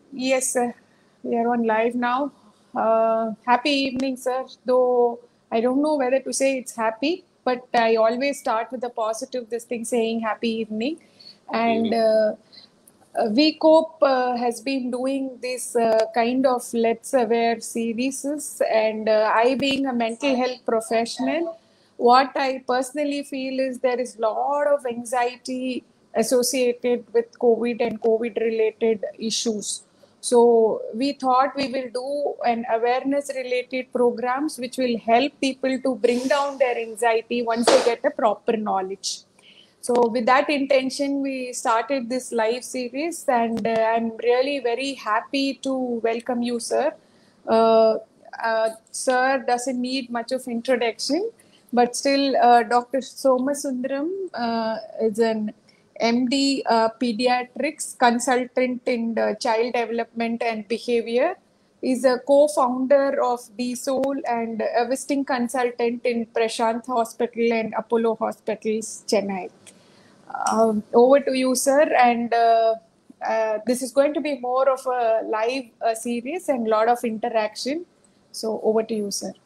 Yes, sir. We are on live now. Uh, happy evening, sir. Though I don't know whether to say it's happy, but I always start with a positive this thing saying happy evening. And uh, uh, VCOP uh, has been doing this uh, kind of Let's Aware series. And uh, I, being a mental health professional, what I personally feel is there is a lot of anxiety associated with COVID and COVID related issues. So we thought we will do an awareness related programs which will help people to bring down their anxiety once they get a proper knowledge. So with that intention, we started this live series, and uh, I'm really very happy to welcome you, sir. Uh, uh, sir doesn't need much of introduction, but still, uh, Dr. Somasundaram uh, is an MD uh, pediatrics consultant in the child development and behavior. Is a co-founder of the Soul and a visiting consultant in Prashant Hospital and Apollo Hospitals, Chennai. Um, over to you, sir. And uh, uh, this is going to be more of a live uh, series and lot of interaction. So over to you, sir.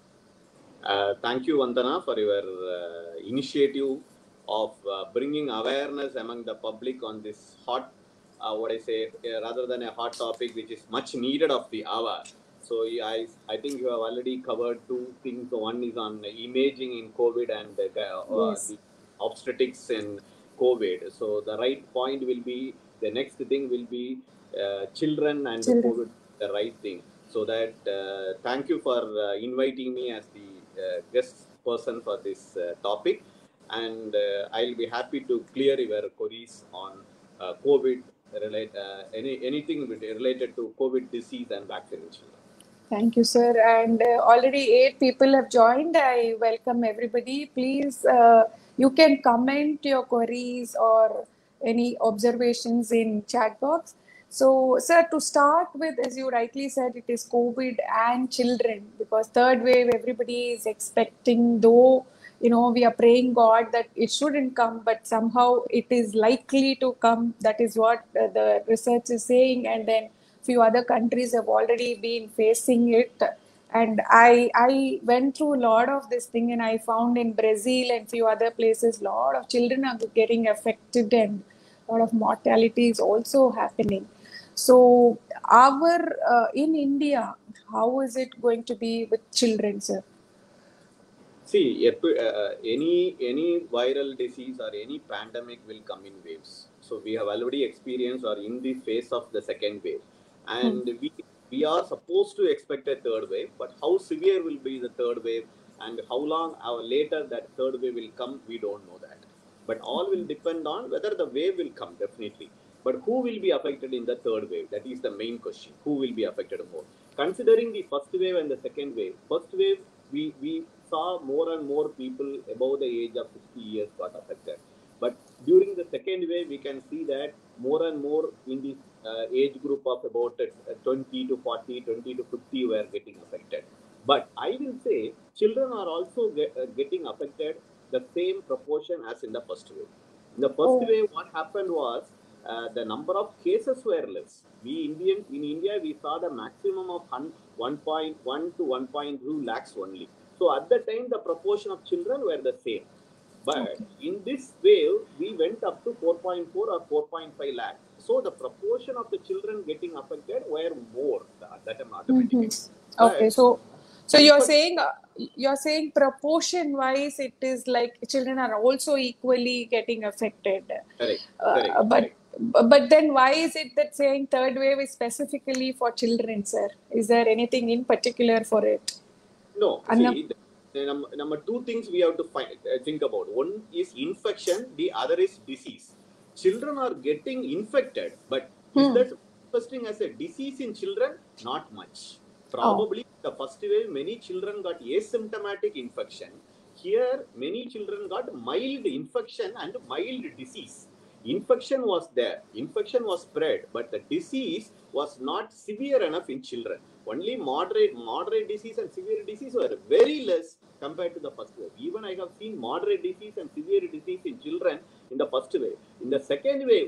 Uh, thank you, Vandana, for your uh, initiative of uh, bringing awareness among the public on this hot, uh, what I say, uh, rather than a hot topic, which is much needed of the hour. So yeah, I, I think you have already covered two things. One is on imaging in COVID and the, uh, Yes. the obstetrics in COVID. So the right point will be the next thing will be uh, children and the Children. COVID, the right thing. So that uh, thank you for uh, inviting me as the uh, guest person for this uh, topic, and uh, I'll be happy to clear your queries on uh, COVID relate uh, any anything with- related to COVID disease and vaccination. Thank you, sir. And uh, already eight people have joined. I welcome everybody. Please, uh, you can comment your queries or any observations in chat box. So, sir, to start with, as you rightly said, it is COVID and children because third wave everybody is expecting, though you know we are praying God that it shouldn't come, but somehow it is likely to come. That is what uh, the research is saying, and then few other countries have already been facing it and i i went through a lot of this thing and i found in brazil and few other places lot of children are getting affected and a lot of mortality is also happening so our uh, in india how is it going to be with children sir See, epi- uh, any any viral disease or any pandemic will come in waves. So we have already experienced or in the phase of the second wave, and we we are supposed to expect a third wave. But how severe will be the third wave, and how long our later that third wave will come, we don't know that. But all will depend on whether the wave will come definitely. But who will be affected in the third wave? That is the main question. Who will be affected more? Considering the first wave and the second wave, first wave we we saw more and more people above the age of 60 years got affected. But during the second wave, we can see that more and more in the uh, age group of about uh, 20 to 40, 20 to 50 were getting affected. But I will say children are also get, uh, getting affected the same proportion as in the first wave. In the first Oh. wave, what happened was uh, the number of cases were less. We Indian in India we saw the maximum of hun- 1.1 to 1.2 lakhs only. So at the time the proportion of children were the same. But Okay. in this wave we went up to 4.4 or 4.5 lakhs. So the proportion of the children getting affected were more. That, that am automatically. Mhm. okay But so so you're But- saying uh, you're saying proportion wise it is like children are also equally getting affected correct, Uh, correct, but correct. but then why is it that saying third wave is specifically for children, sir? Is there anything in particular for it? No, Anna- see, the, the number, number two things we have to find, uh, think about. One is infection, the other is disease. Children are getting infected, but is Hmm. that manifesting as a disease in children? Not much. Probably the first wave, many children got asymptomatic infection. Here, many children got mild infection and mild disease. Infection was there, infection was spread, but the disease was not severe enough in children. Only moderate, moderate disease and severe disease were very less compared to the first wave. Even I have seen moderate disease and severe disease in children in the first wave. In the second wave,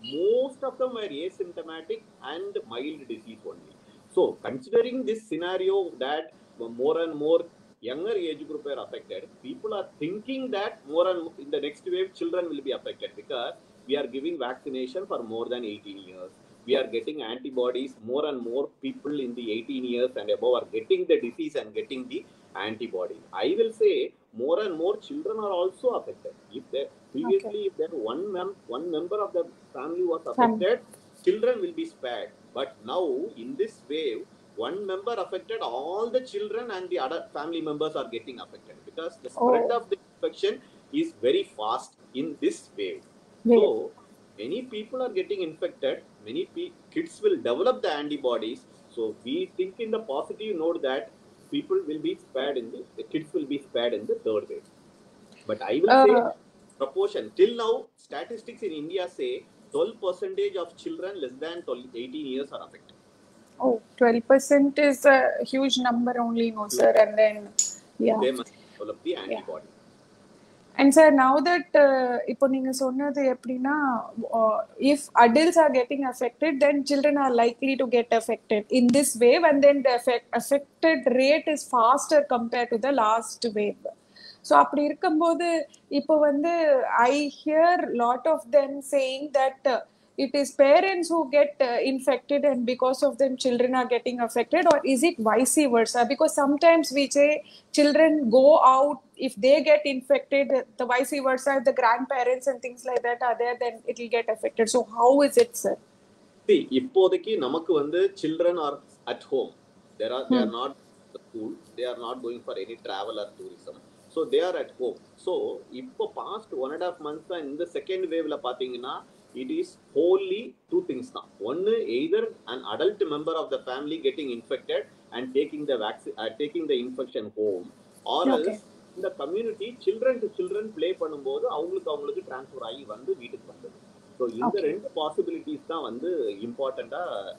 most of them were asymptomatic and mild disease only. So, considering this scenario that more and more younger age group are affected, people are thinking that more and in the next wave, children will be affected because we are giving vaccination for more than 18 years. We are getting antibodies. More and more people in the 18 years and above are getting the disease and getting the antibody. I will say more and more children are also affected. If they previously, if there one mem- one member of the family was affected, children will be spared. But now in this wave, one member affected, all the children and the other family members are getting affected because the spread Oh. of the infection is very fast in this wave. Wait. So many people are getting infected. Many pe- kids will develop the antibodies. So we think in the positive note that people will be spared in the, the kids will be spared in the third wave. But I will say Uh, proportion till now statistics in India say 12 percentage of children less than 12, 18 years are affected. oh, 12% is a huge number only, no, sir. And then, yeah. They must develop the antibody. And sir now that இப்போ நீங்க சொன்னது எப்படின்னா if adults are getting affected then children are likely to get affected in this wave and then affected rate is faster compared to the last wave so அப்படி இருக்கும்போது இப்போ வந்து I hear lot of them saying that it is parents who get uh, infected and because of them children are getting affected or is it vice versa because sometimes we say children go out if they get infected the vice versa if the grandparents and things like that are there then it will get affected so how is it sir See, இப்போதைக்கு நமக்கு வந்து children are at home. There are they are not at school. They are not going for any travel or tourism. So they are at home. So இப்போ past one and a half months தான் இந்த second waveல பாத்தீங்கன்னா it is wholly two things தான் ஒன்னு either an adult member of the family getting infected and taking the vaccine uh, taking the infection home or Okay. else இந்த community children to children play பண்ணும்போது அவங்களுக்கு அவங்களுக்கு transfer ஆகி வந்து வீட்டுக்கு வந்தது ஸோ இந்த Okay. ரெண்டு பாசிபிலிட்டிஸ் தான் வந்து இம்பார்ட்டண்டா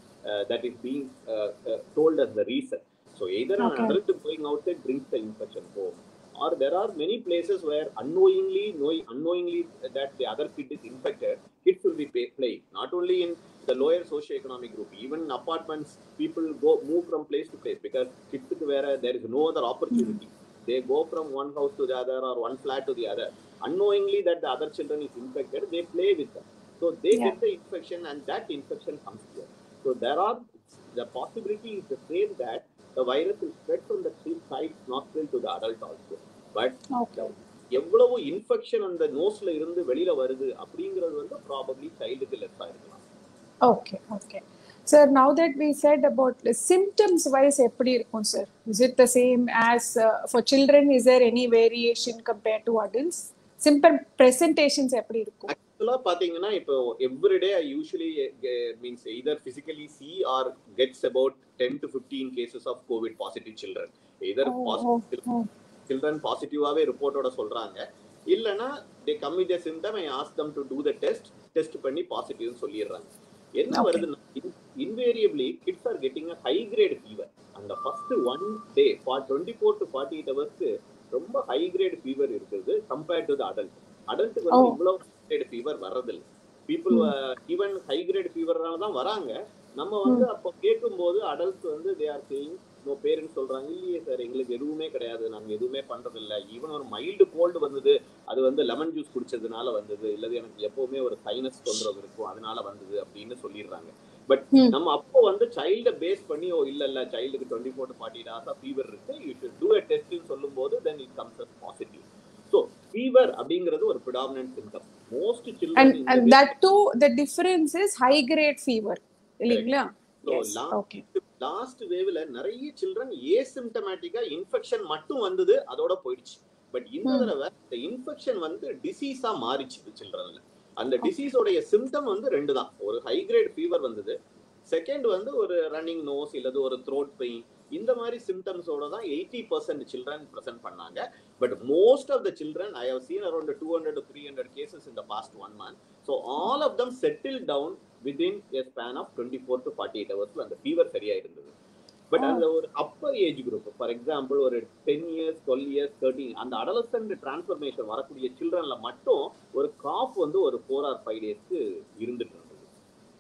that is being told as the reason so either an Okay. adult going outside brings the infection home or there are many places where unknowingly knowing unknowingly that the other kid is infected kids will be pay, playing not only in the lower socioeconomic group even in apartments people go move from place to place because kids where there is no other opportunity they go from one house to the other or one flat to the other unknowingly that the other children is infected they play with them so they Yeah. get the infection and that infection comes here so there are the possibility is the same that the virus will spread from the child nostril to the adult also but okay எவ்வளவு infection அந்த நோஸ்ல இருந்து வெளியில வருது அப்படிங்கிறது வந்து probably சைல்டுக்கு லெஸ்ஸா இருக்கலாம் okay okay sir now that we said about the symptoms wise எப்படி இருக்கும் sir is it the same as uh, for children is there any variation compared to adults simple presentations எப்படி இருக்கும் ஆக்சுவலா பாத்தீங்கன்னா இப்போ everyday I usually means either physically see or gets about ten to fifteen cases of COVID positive children either Oh, positive oh, oh. Children பாசிட்டிவாவே ரிப்போர்ட்டோட சொல்றாங்க இல்லனா they come with symptom I ask them to do the test test பண்ணி பாசிட்டிவ்னு சொல்லிடுறாங்க என்ன Okay. வருதுன்னா invariably kids are getting a high grade fever அந்த first one day twenty four to forty eight ஹவர்ஸ்க்கு ரொம்ப ஹை கிரேட் ஃபீவர் இருக்குது compared to the adult அடல்ட்டுக்கு வந்து Oh. இவ்வளவு கிரேட் ஃபீவர் வர்றதில்லை பீப்புள் ஈவன் ஹை கிரேட் ஃபீவர்னால தான் வராங்க நம்ம வந்து அப்போ கேட்கும்போது அடல்ட்ஸ் வந்து they are saying no parents சொல்றாங்க இல்லையே சார் எங்களுக்கு எதுவுமே கிடையாது நாங்க எதுவுமே பண்றது இல்ல ஈவன் ஒரு மைல்டு கோல்டு வந்தது அது வந்து லெமன் ஜூஸ் குடிச்சதுனால வந்தது இல்லது எனக்கு எப்பவுமே ஒரு சைனஸ் தொந்தரவு இருக்கும் அதனால வந்தது அப்படின்னு சொல்லிடுறாங்க பட் Hmm. நம்ம அப்போ வந்து சைல்ட பேஸ் பண்ணி ஓ இல்ல இல்ல சைல்டுக்கு டுவெண்ட்டி ஃபோர் டு ஃபார்ட்டி ஹவர்ஸா ஃபீவர் இருக்கு யூ ஷுட் டூ அ டெஸ்ட்னு சொல்லும்போது then it comes as positive so fever அப்படிங்கிறது ஒரு predominant symptom most and children and that too the difference is high grade fever இல்லைங்களா So, yes last- okay last வேவ்ல நிறைய children ஏசிம்டமேட்டிக்கா infection மட்டும் வந்தது அதோட போயிடுச்சு பட் இந்த Hmm. தடவை இந்த இன்ஃபெக்ஷன் வந்து டிசீஸா மாறிச்சு சில்ட்ரன்ல அந்த டிசீஸோடைய சிம்டம் வந்து ரெண்டு தான் ஒரு ஹை கிரேட் ஃபீவர் வந்தது செகண்ட் வந்து ஒரு ரன்னிங் நோஸ் இல்லது ஒரு த்ரோட் பெயின் இந்த மாதிரி சிம்டம்ஸோட தான் எயிட்டி பர்சன்ட் சில்ட்ரன் ப்ரெசென்ட் பண்ணாங்க but most of the children I have seen around two hundred three hundred cases இந்த past one month so all of them settle down within a span of twenty four to forty eight ஹவர்ஸ்ல அந்த fever சரியா இருந்தது but Oh. அந்த ஒரு upper age group for example ஒரு ten years twelve years thirteen அந்த adolescent transformation வரக்கூடிய சில்ட்ரன்ல மட்டும் ஒரு காஃப் வந்து ஒரு ஃபோர் ஆர் ஃபைவ் டேஸ்க்கு இருந்துட்டு இருந்தது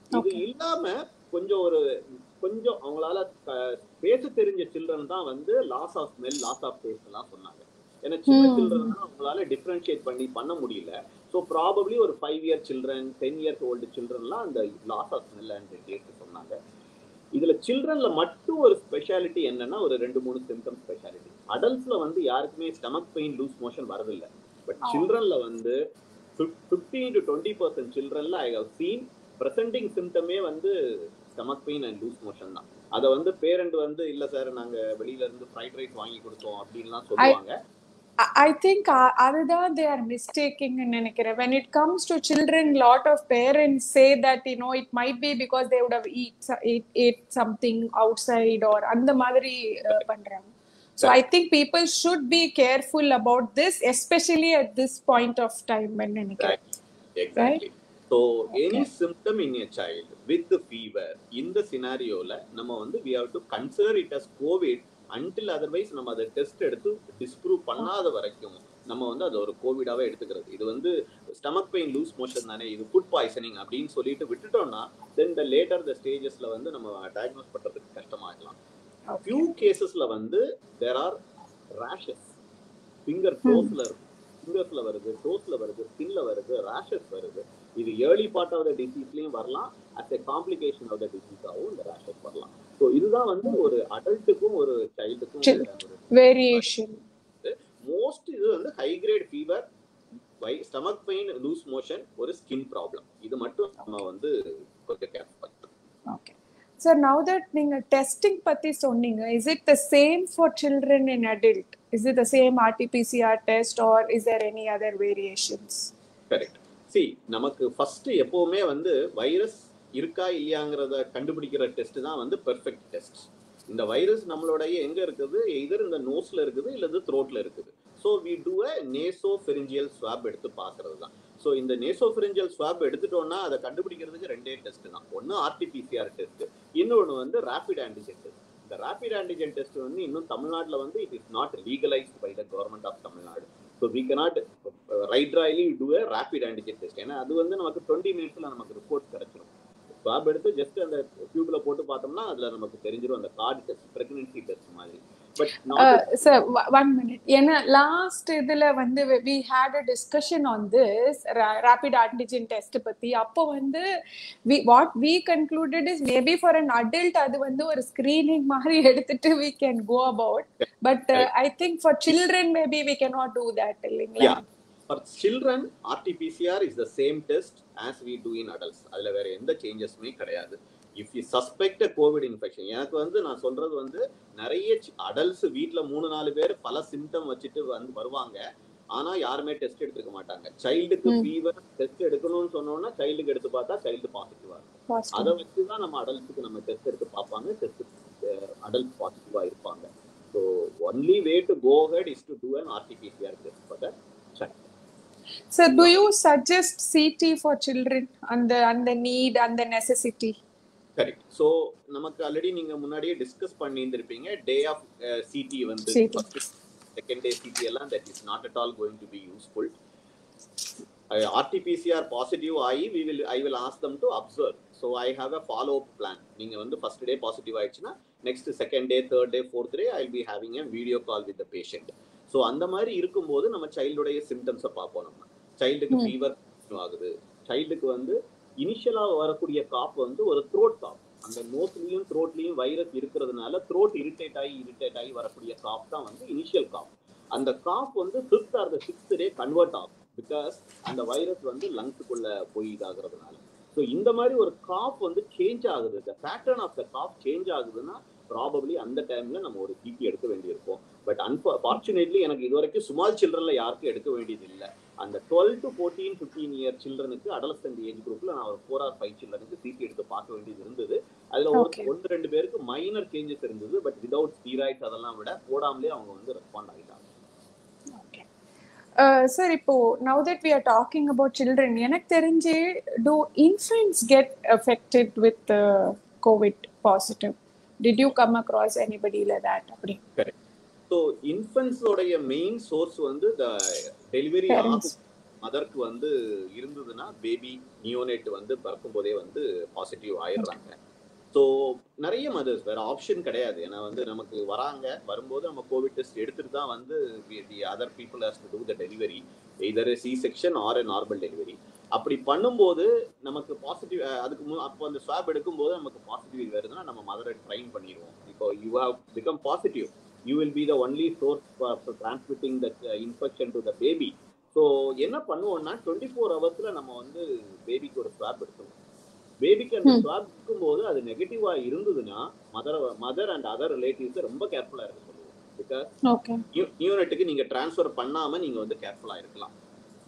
இது Okay. இல்லாம கொஞ்சம் ஒரு கொஞ்சம் அவங்களால க- பேச தெரிஞ்ச சில்ட்ரன் தான் வந்து loss of smell loss of taste எல்லாம் சொன்னாங்க ஏன்னா சின்ன Hmm. சில்ட்ரன் அவங்களால டிஃபரன்ஷியேட் பண்ணி பண்ண முடியல ஸோ ப்ராபப்ளி ஒரு five year children ten years old சில்ட்ரன்லாம் அந்த loss of smell and taste சொன்னாங்க இதுல சில்ட்ரன்ல மட்டும் ஒரு ஸ்பெஷாலிட்டி என்னன்னா ஒரு ரெண்டு மூணு சிம்டம் ஸ்பெஷாலிட்டி அடல்ட்ஸ்ல வந்து யாருக்குமே ஸ்டமக் பெயின் லூஸ் மோஷன் வரதில்லை பட் ஆ. சில்ட்ரன்ல வந்து ஃபிஃப்டீன் டு டுவெண்ட்டி பர்சன்ட் சில்ட்ரன்ல ஐ ஹவ் சீன் ப்ரெசென்டிங் சிம்டமே வந்து stomach pain and loose motion தான் அதை வந்து பேரண்ட் வந்து இல்ல சார் நாங்க வெளியில இருந்து ஃப்ரைட் ரைஸ் வாங்கி கொடுத்தோம் அப்படின்லாம் சொல்லுவாங்க I I think uh, அதுதான் they are mistaking நினைக்கிறேன் when it comes to children lot of parents say that you know it might be because they would have eat, so- ate, ate something outside or அந்த மாதிரி uh, பண்றாங்க so I think people should be careful about this especially at this point of time when நினைக்கிறேன் exactly so any Okay. Symptom in a child with fever இந்த சினாரியோல நம்ம வந்து we have to consider it as COVID until otherwise நம்ம அதை test எடுத்து disprove பண்ணாத வரைக்கும் நம்ம வந்து அதை ஒரு கோவிடாவே எடுத்துக்கிறது இது வந்து ஸ்டமக் பெயின் லூஸ் மோஷன் தானே இது ஃபுட் பாய்சனிங் அப்படின்னு சொல்லிட்டு விட்டுட்டோம்னா தென் த லேட்டர் த ஸ்டேஜஸ்ல வந்து நம்ம டயக்னோஸ் பண்றதுக்கு கஷ்டமாகலாம் ஃபியூ கேசஸ்ல வந்து தேர் ஆர் ரேஷஸ் ஃபிங்கர் டோஸ்ல ஃபிங்கர்ஸ்ல வருது டோஸ்ல வருது ஸ்கின்ல வருது ரேஷஸ் வருது இது ஏர்லி பார்ட் ஆஃப் த டிசீஸ்லயும் வரலாம் as a complication of the டிசீஸாகவும் இந்த ரேஷஸ் வரலாம் ஸோ இதுதான் வந்து ஒரு அடல்ட்டுக்கும் ஒரு சைல்டுக்கும் Child- variation மோஸ்ட் இது வந்து ஹை கிரேட் ஃபீவர் வை ஸ்டமக் பெயின் லூஸ் மோஷன் ஒரு ஸ்கின் ப்ராப்ளம் இது மட்டும் நம்ம வந்து கொஞ்சம் careful Okay. So now that நீங்க testing பத்தி சொன்னீங்க, is it the same for children and adult? Is it the same RT-PCR test or is there any other variations? Correct see நமக்கு ஃபர்ஸ்ட் எப்பவுமே வந்து வைரஸ் இருக்கா இல்லையாங்கிறத கண்டுபிடிக்கிற டெஸ்ட் தான் வந்து பெர்ஃபெக்ட் டெஸ்ட் இந்த வைரஸ் நம்மளுடைய எங்க இருக்குது எதர் இந்த நோஸ்ல இருக்குது இல்லது த்ரோட்ல இருக்குது so we do a nasopharyngeal swab எடுத்து பார்க்கறது தான் ஸோ இந்த நேசோ ஃபெரிஞ்சியல் ஸ்வாப் எடுத்துட்டோம்னா அதை கண்டுபிடிக்கிறதுக்கு ரெண்டே டெஸ்ட் தான் ஒன்று ஆர்டிபிசிஆர் டெஸ்ட் இன்னொன்று வந்து ரேபிட் ஆன்டிஜென் டெஸ்ட் இந்த ரேபிட் ஆன்டிஜென் டெஸ்ட் வந்து இன்னும் தமிழ்நாட்டில் வந்து it is not legalised by the government of Tamil Nadu so we cannot write ராய்லி do a rapid antigen test ஏன்னா அது வந்து நமக்கு டுவெண்ட்டி மினிட்ஸ்ல நமக்கு ரிப்போர்ட் கிடைச்சிரும் ஸ்வாப் எடுத்து ஜஸ்ட் அந்த டியூப்ல போட்டு பார்த்தோம்னா அதுல நமக்கு தெரிஞ்சிரும் அந்த கார்டு டெஸ்ட் பிரெக்னன்சி டெஸ்ட் மாதிரி but Uh, sir, w- one minute. ஏன்னா last இதுல வந்து we had a discussion on this ra- rapid antigen test பத்தி அப்போ வந்து we what we concluded is maybe for an adult அது வந்து ஒரு screening மாதிரி எடுத்துட்டு we can go about but uh, I think for children maybe we cannot do that இல்லைங்களா Yeah. For children, RT-PCR is the same test as we do in adults. அதுல வேற எந்த சேஞ்சஸுமே கிடையாது if you suspect COVID infection எனக்கு வந்து நான் சொல்றது வந்து நிறைய அடல்ட்ஸ் வீட்ல மூணு நாலு பேர் பல சிம்டம் வச்சுட்டு வந்து வருவாங்க ஆனா யாருமே டெஸ்ட் எடுத்துக்க மாட்டாங்க சைல்டுக்கு ம். ஃபீவர் டெஸ்ட் எடுக்கணும்னு சொன்னோம்னா சைல்டுக்கு எடுத்து பார்த்தா சைல்டு பாசிட்டிவா இருக்கும் Positive. அதை வச்சு தான் நம்ம அடல்ட்ஸுக்கு நம்ம டெஸ்ட் எடுத்து பார்ப்பாங்க டெஸ்ட் அடல்ட் பாசிட்டிவா இருப்பாங்க so only way to go ahead is to do an RTPCR test for the child So do you suggest CT for children and the and the need and the necessity? Correct so நமக்கு already நீங்க முன்னாடியே discuss பண்ணியிருந்திருப்பீங்க day of CT வந்து CT. Second day CT எல்லாம் that is not at all going to be useful RTPCR positive ஆகி we will I will ask them to observe so I have a follow up plan நீங்க வந்து first day positive ஆயிடுச்சுன்னா next second day third day fourth day I be having a video call with the patient so அந்த மாதிரி இருக்கும்போது நம்ம சைல்டுடைய சிம்டம்ஸை பார்ப்போம் நம்ம சைல்டுக்கு ம். ஃபீவர் ஆகுது சைல்டுக்கு வந்து இனிஷியலா வரக்கூடிய காப் வந்து ஒரு த்ரோட் காப் அந்த நோஸ்லயும் த்ரோட்லயும் வைரஸ் இருக்கிறதுனால த்ரோட் இரிட்டேட் ஆகி இரிட்டேட் ஆகி வரக்கூடிய காப் தான் வந்து இனிஷியல் காப் அந்த காப் வந்து fifth or the sixth day convert ஆகும் பிகாஸ் அந்த வைரஸ் வந்து லங்ஸுக்குள்ள போய் இதாகிறதுனால ஸோ இந்த மாதிரி ஒரு காப் வந்து சேஞ்ச் ஆகுது the pattern of the cough change ஆகுதுன்னா ப்ராபப்ளி அந்த டைம்ல நம்ம ஒரு சிபி எடுக்க வேண்டியிருக்கும் பட் அன்பார்ச்சுனேட்லி எனக்கு இது வரைக்கும் ஸ்மால் சில்ட்ரன்ல யாருக்கும் எடுக்க வேண்டியது இல்லை அந்த twelve to fourteen fifteen year சில்ட்ரனுக்கு அடலசன்ட் ஏஜ் குரூப்ல நான் ஒரு ஃபோர் ஆர் ஃபைவ் சில்ட்ரனுக்கு சிபி எடுத்து பார்க்க வேண்டியது இருந்தது அதுல ஒரு Okay. ஒன்று ரெண்டு பேருக்கு மைனர் சேஞ்சஸ் இருந்தது பட் விதவுட் ஸ்டீராய்ட்ஸ் அதெல்லாம் விட போடாமலே அவங்க வந்து ரெஸ்பாண்ட் ஆகிட்டாங்க Okay. Uh, sir, இப்போ now that we are talking about children, எனக்கு தெரிஞ்சு do infants get affected with uh, COVID positive? Did you come across anybody like that? அப்படி ஸோ இன்ஃபென்ட்ஸோடைய மெயின் சோர்ஸ் வந்து த டெலிவரி Parents. மதருக்கு வந்து இருந்ததுன்னா baby நியோனேட் வந்து பிறக்கும் போதே வந்து பாசிட்டிவ் ஆயிடுறாங்க ஸோ நிறைய மதர்ஸ் வேற ஆப்ஷன் கிடையாது ஏன்னா வந்து நமக்கு வராங்க வரும்போது நம்ம கோவிட் டெஸ்ட் எடுத்துட்டு தான் வந்து the other people has to do the delivery either C section or normal delivery அப்படி பண்ணும்போது நமக்கு பாசிட்டிவ் அதுக்கு மு அப்போ அந்த ஸ்வாப் எடுக்கும்போது நமக்கு பாசிட்டிவ் வருதுன்னா நம்ம மதரை ட்ரைன் பண்ணிடுவோம் இப்போ you have become positive you will be the only source for transmitting the infection to the baby so என்ன பண்ணுவோம்னா டுவெண்ட்டி ஃபோர் ஹவர்ஸ்ல நம்ம வந்து பேபிக்கு ஒரு ஸ்வாப் எடுக்கணும் பேபிக்கு அந்த ஸ்வாப் இருக்கும்போது அது நெகட்டிவா இருந்ததுன்னா mother mother and other relatives ரொம்ப கேர்ஃபுல்லா இருக்க சொல்லுவோம் பிகாஸ் நியூனட்டுக்கு நீங்க டிரான்ஸ்ஃபர் பண்ணாம நீங்க வந்து கேர்ஃபுல்லா இருக்கலாம்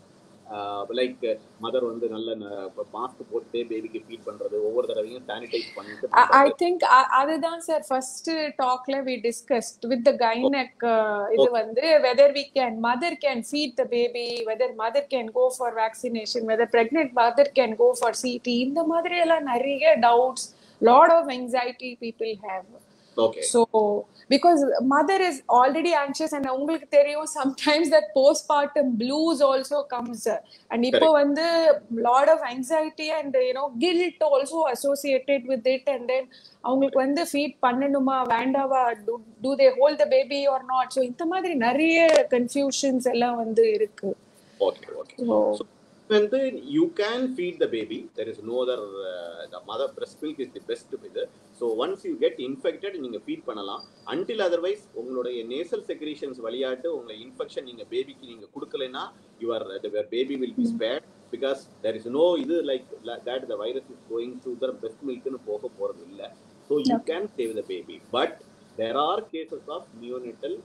லைக் மதர் வந்து நல்ல மாஸ்க் போட்டு பேபிக்கு ஃபீட் பண்றது ஒவ்வொரு தடவையும் சானிடைஸ் பண்ணிட்டு ஐ திங்க் அதுதான் சார் ஃபர்ஸ்ட் டாக்ல we discussed with the gynaec இது வந்து whether we can mother can feed the baby whether mother can go for vaccination whether pregnant mother can go for CT இந்த மாதிரி எல்லாம் நிறைய doubts lot of anxiety people have Okay. So, because mother is already anxious and உங்களுக்கு தெரியும் sometimes that postpartum blues also comes and இப்போ வந்து lot of anxiety and you know guilt also associated with it and then அவங்களுக்கு வந்து feet பண்ணணுமா வேண்டாவா do they hold the baby or not so இந்த மாதிரி நிறைய கன்ஃபியூஷன்ஸ் எல்லாம் வந்து இருக்கு ஓகே ஓகே வந்து you can feed the baby there is no other the mother breast milk is the best இது so once you get infected நீங்கள் feed பண்ணலாம் அன்டில் அதர்வைஸ் உங்களுடைய நேசல் செக்ரீஷன்ஸ் விளையாட்டு உங்களை இன்ஃபெக்ஷன் நீங்கள் பேபிக்கு நீங்கள் கொடுக்கலைன்னா your baby will be spared because there is no இது like that the virus is going to the breast மில்க்னு போக போகிறது இல்லை so you can save the baby but there are cases of neonatal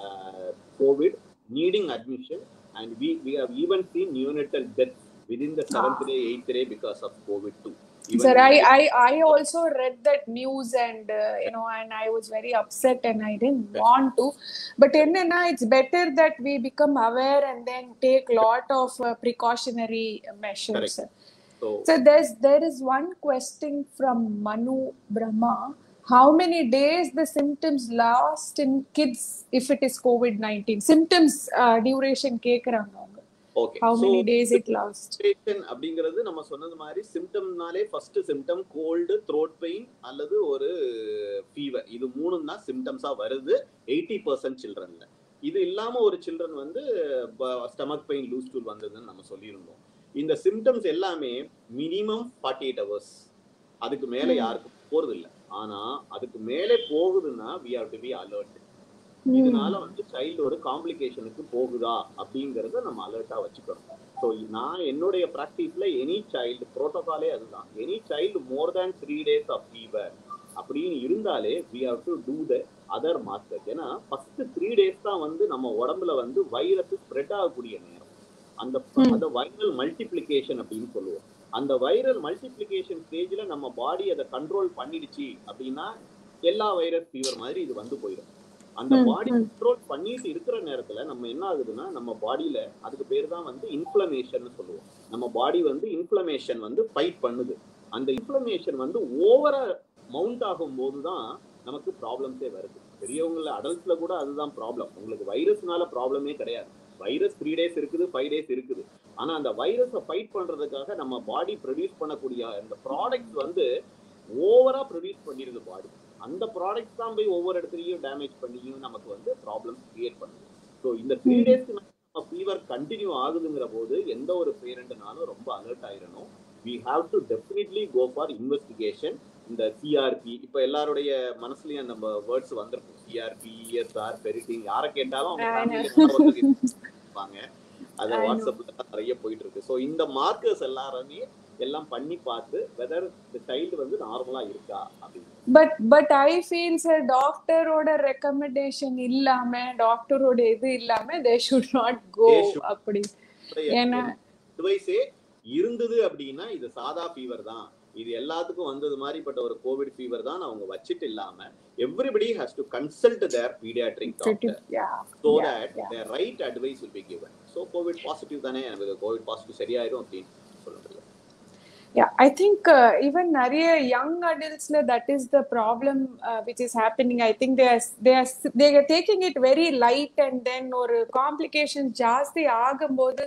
COVID needing admission and we we have even seen neonatal deaths within the seventh ah. day, eighth day because of COVID too. Even Sir, I, I I also read that news and uh, you know and I was very upset and I didn't yes. want to. But in it's better that we become aware and then take lot of uh, precautionary measures. Correct. So, so there's there is one question from Manu Brahma how many days the symptoms last in kids if it is covid-19 symptoms uh, duration கேக்குறாங்க அவங்க okay how many days it lasts அப்படிங்கிறது நம்ம சொன்னது மாதிரி சிம்டம்னாலே first symptom cold throat pain அல்லது ஒரு fever இது மூணும் தான் சிம்டம்ஸா வருது எயிட்டி பர்சன்ட் சில்ட்ரன்ல இது இல்லாம ஒரு சில்ட்ரன் வந்து ஸ்டமக் பெயின் லூஸ் டூல் வந்ததுன்னு நம்ம சொல்லியிருந்தோம் இந்த சிம்டம்ஸ் எல்லாமே மினிமம் ஃபார்ட்டி எயிட் ஹவர்ஸ் அதுக்கு மேல யாருக்கும் போறது இல்லை ஆனா அதுக்கு மேலே போகுதுன்னா we have to be alert இதனால வந்து சைல்டோட காம்ப்ளிகேஷனுக்கு போகுதா அப்படிங்கறத நம்ம அலர்ட்டா வச்சுக்கணும் ஸோ நான் என்னுடைய ப்ராக்டிஸ்ல எனி சைல்டு ப்ரோட்டோகாலே அதுதான் any child more than three days of fever அப்படின்னு இருந்தாலே we have to do the other master ஏன்னா ஃபர்ஸ்ட் த்ரீ டேஸ் தான் வந்து நம்ம உடம்புல வந்து வைரஸ் ஸ்ப்ரெட் ஆகக்கூடிய நேரம் அந்த அந்த வைரல் மல்டிப்ளிகேஷன் அப்படின்னு சொல்லுவோம் அந்த வைரல் மல்டிப்ளிகேஷன் ஸ்டேஜ்ல நம்ம பாடி அதை கண்ட்ரோல் பண்ணிடுச்சு அப்படின்னா எல்லா வைரஸ் ஃபீவர் மாதிரி இது வந்து போயிடும் அந்த பாடி கண்ட்ரோல் பண்ணிட்டு இருக்கிற நேரத்துல நம்ம என்ன ஆகுதுன்னா நம்ம பாடியில அதுக்கு பேர் தான் வந்து இன்ஃபிளமேஷன் சொல்லுவோம் நம்ம பாடி வந்து இன்ஃபிளமேஷன் வந்து ஃபைட் பண்ணுது அந்த இன்ஃபிளமேஷன் வந்து ஓவரா மவுண்ட் ஆகும் போது தான் நமக்கு ப்ராப்ளம்ஸே வருது பெரியவங்கள அடல்ட்ஸ்ல கூட அதுதான் ப்ராப்ளம் உங்களுக்கு வைரஸ்னால ப்ராப்ளமே கிடையாது வைரஸ் த்ரீ டேஸ் இருக்குது ஃபைவ் டேஸ் இருக்குது ஆனா அந்த வைரஸை ஃபைட் பண்றதுக்காக நம்ம பாடி ப்ரொடியூஸ் பண்ணக்கூடிய அந்த ப்ராடக்ட்ஸ் வந்து ஓவரா ப்ரொடியூஸ் பண்ணிருது பாடி அந்த ப்ராடக்ட்ஸ் தான் போய் ஒவ்வொரு இடத்துலையும் டேமேஜ் பண்ணியும் நமக்கு வந்து ப்ராப்ளம்ஸ் கிரியேட் பண்ணுது ஸோ இந்த த்ரீ டேஸ்க்கு நம்ம ஃபீவர் கண்டினியூ ஆகுதுங்கிற போது எந்த ஒரு பேரண்ட்னாலும் ரொம்ப அலர்ட் ஆயிடணும் we have to definitely go for investigation இந்த சிஆர்பி இப்போ எல்லாருடைய மனசுலயும் நம்ம வேர்ட்ஸ் வந்திருக்கும் சிஆர்பி இஎஸ்ஆர் பெரிட்டிங் யாரை கேட்டாலும் அவங்க இருப்பாங்க அது வாட்ஸ்அப்ல நிறைய போயிட்டு இருக்கு ஸோ இந்த மார்க்கர்ஸ் எல்லாருமே எல்லாம் பண்ணி பார்த்து வெதர் இந்த சைல்டு வந்து நார்மலா இருக்கா அப்படின்னு but but I feel sir டாக்டரோட ரெக்கமெண்டேஷன் இல்லாம டாக்டரோட இது இல்லாம தே ஷுட் நாட் கோ அப்படி ஏன்னா அட்வைஸே இருந்தது அப்படின்னா இது சாதா ஃபீவர் தான் இது எல்லாத்துக்கும் வந்தது மாதிரிப்பட்ட ஒரு கோவிட் ஃபீவர் தான் அவங்க வச்சிட்டு இல்லாம everybody has to consult their paediatric doctor so that their right advice will be given so COVID positive தானே எனக்கு கோவிட் பாசிட்டிவ் சரியாயிரும் அப்படின்னு சொல்ல yeah i think uh, even நிறைய young adultsல that is the problem uh, which is happening i think they are they are they are taking it very light and then ஒரு complications ஜாஸ்தி ஆகும்போது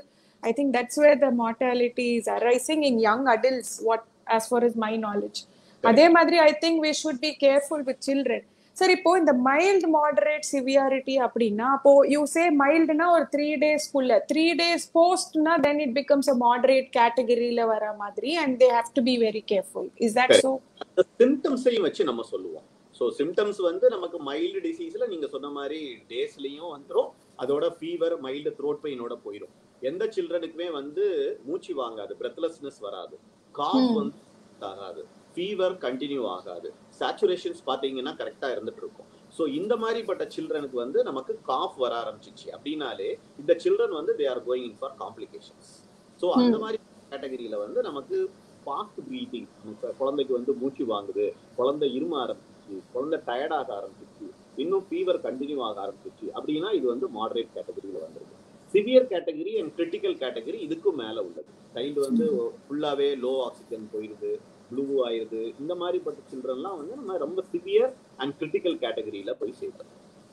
I think that's where the mortality is arising in young adults, what as far as my knowledge. அதே மாதிரி I think we should be careful with children sir இப்போ இந்த mild moderate severity அப்படின்னா அப்போ you say மைல்டுனா ஒரு three டேஸ்க்குள்ள three days போஸ்ட்னா then it becomes a moderate கேட்டகரியில வர மாதிரி and they have to be very careful is that so அந்த சிம்டம்ஸையும் வச்சு நம்ம சொல்லுவோம் ஸோ சிம்டம்ஸ் வந்து நமக்கு மைல்டு டிசீஸ்ல நீங்க சொன்ன மாதிரி டேஸ்லயும் வந்துடும் அதோட ஃபீவர் மைல்டு த்ரோட் பெயினோட போயிடும் எந்த சில்ட்ரனுக்குமே வந்து மூச்சு வாங்காது பிரெத்லெஸ்னஸ் வராது காஃப் வந்து ஆகாது ஃபீவர் கண்டினியூ ஆகாது சேச்சுரேஷன்ஸ் பாத்தீங்கன்னா கரெக்டா இருந்துட்டு இருக்கும் ஸோ இந்த மாதிரிப்பட்ட சில்ட்ரனுக்கு வந்து நமக்கு காஃப் வர ஆரம்பிச்சிச்சு அப்படின்னாலே இந்த சில்ட்ரன் வந்து they are going in for complications so அந்த மாதிரி கேட்டகரியில வந்து நமக்கு ஃபாஸ்ட் ப்ரீத்திங் குழந்தைக்கு வந்து மூச்சு வாங்குது குழந்தை இரும ஆரம்பிச்சிச்சு குழந்தை டயர்டாக ஆரம்பிச்சிச்சு இன்னும் ஃபீவர் கண்டினியூ ஆக ஆரம்பிச்சிச்சு அப்படின்னா இது வந்து மாடரேட் கேட்டகரியில வந்துருக்கு severe category and critical category இதுக்கும் மேல உள்ளது சைல்டு வந்து ஃபுல்லாவே லோ ஆக்சிஜன் போயிடுது ப்ளூ ஆயிருது இந்த மாதிரிப்பட்ட சில்ட்ரன்லாம் வந்து நம்ம ரொம்ப சிவியர் அண்ட் கிரிட்டிக்கல் கேட்டகரியில போய் சேர்க்கிறோம்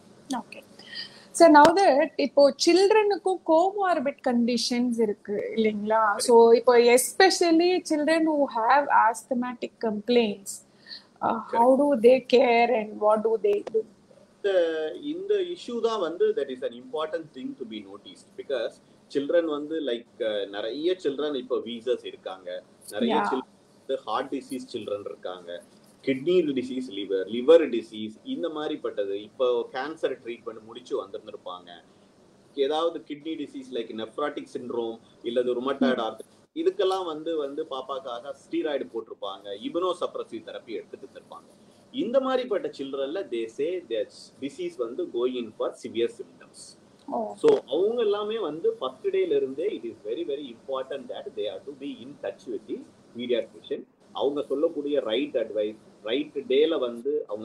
ஓகே சார் நவ் தட் இப்போ சில்ட்ரனுக்கும் கோமார்பிட் கண்டிஷன்ஸ் இருக்கு இல்லைங்களா ஸோ இப்போ especially children who have asthmatic complaints how do they care and what do they do இந்த இந்த இஷ்யூ தான் வந்து that is an important thing to be notice because children வந்து like நிறைய சில்ட்ரன் இப்போ வீசஸ் இருக்காங்க நிறைய சில்ட்ரன் ஹார்ட் டிசீஸ் சில்ட்ரன் இருக்காங்க kidney disease liver liver disease இந்த மாதிரிப்பட்டது இப்போ கேன்சர் ட்ரீட்மெண்ட் முடிச்சு வந்திருந்திருப்பாங்க ஏதாவது kidney disease like nephrotic syndrome இல்லது ருமட்டாய்டு ஆர்த் இதுக்கெல்லாம் வந்து வந்து பாப்பாக்காக ஸ்டீராய்டு போட்டிருப்பாங்க இபனோ சப்ரசிவ் தெரப்பி எடுத்துட்டு இருந்திருப்பாங்க இந்த மாதிரிப்பட்ட சில்ட்ரன்ல தே சே டிசீஸ் வந்து going for severe symptoms so அவங்க எல்லாமே வந்து ஃபர்ஸ்ட் டேல இருந்தே it is very very important that they are to be in touch with the pediatrician அவங்க சொல்லக்கூடிய ரைட் அட்வைஸ் ரைட் டேல வந்து அவங்க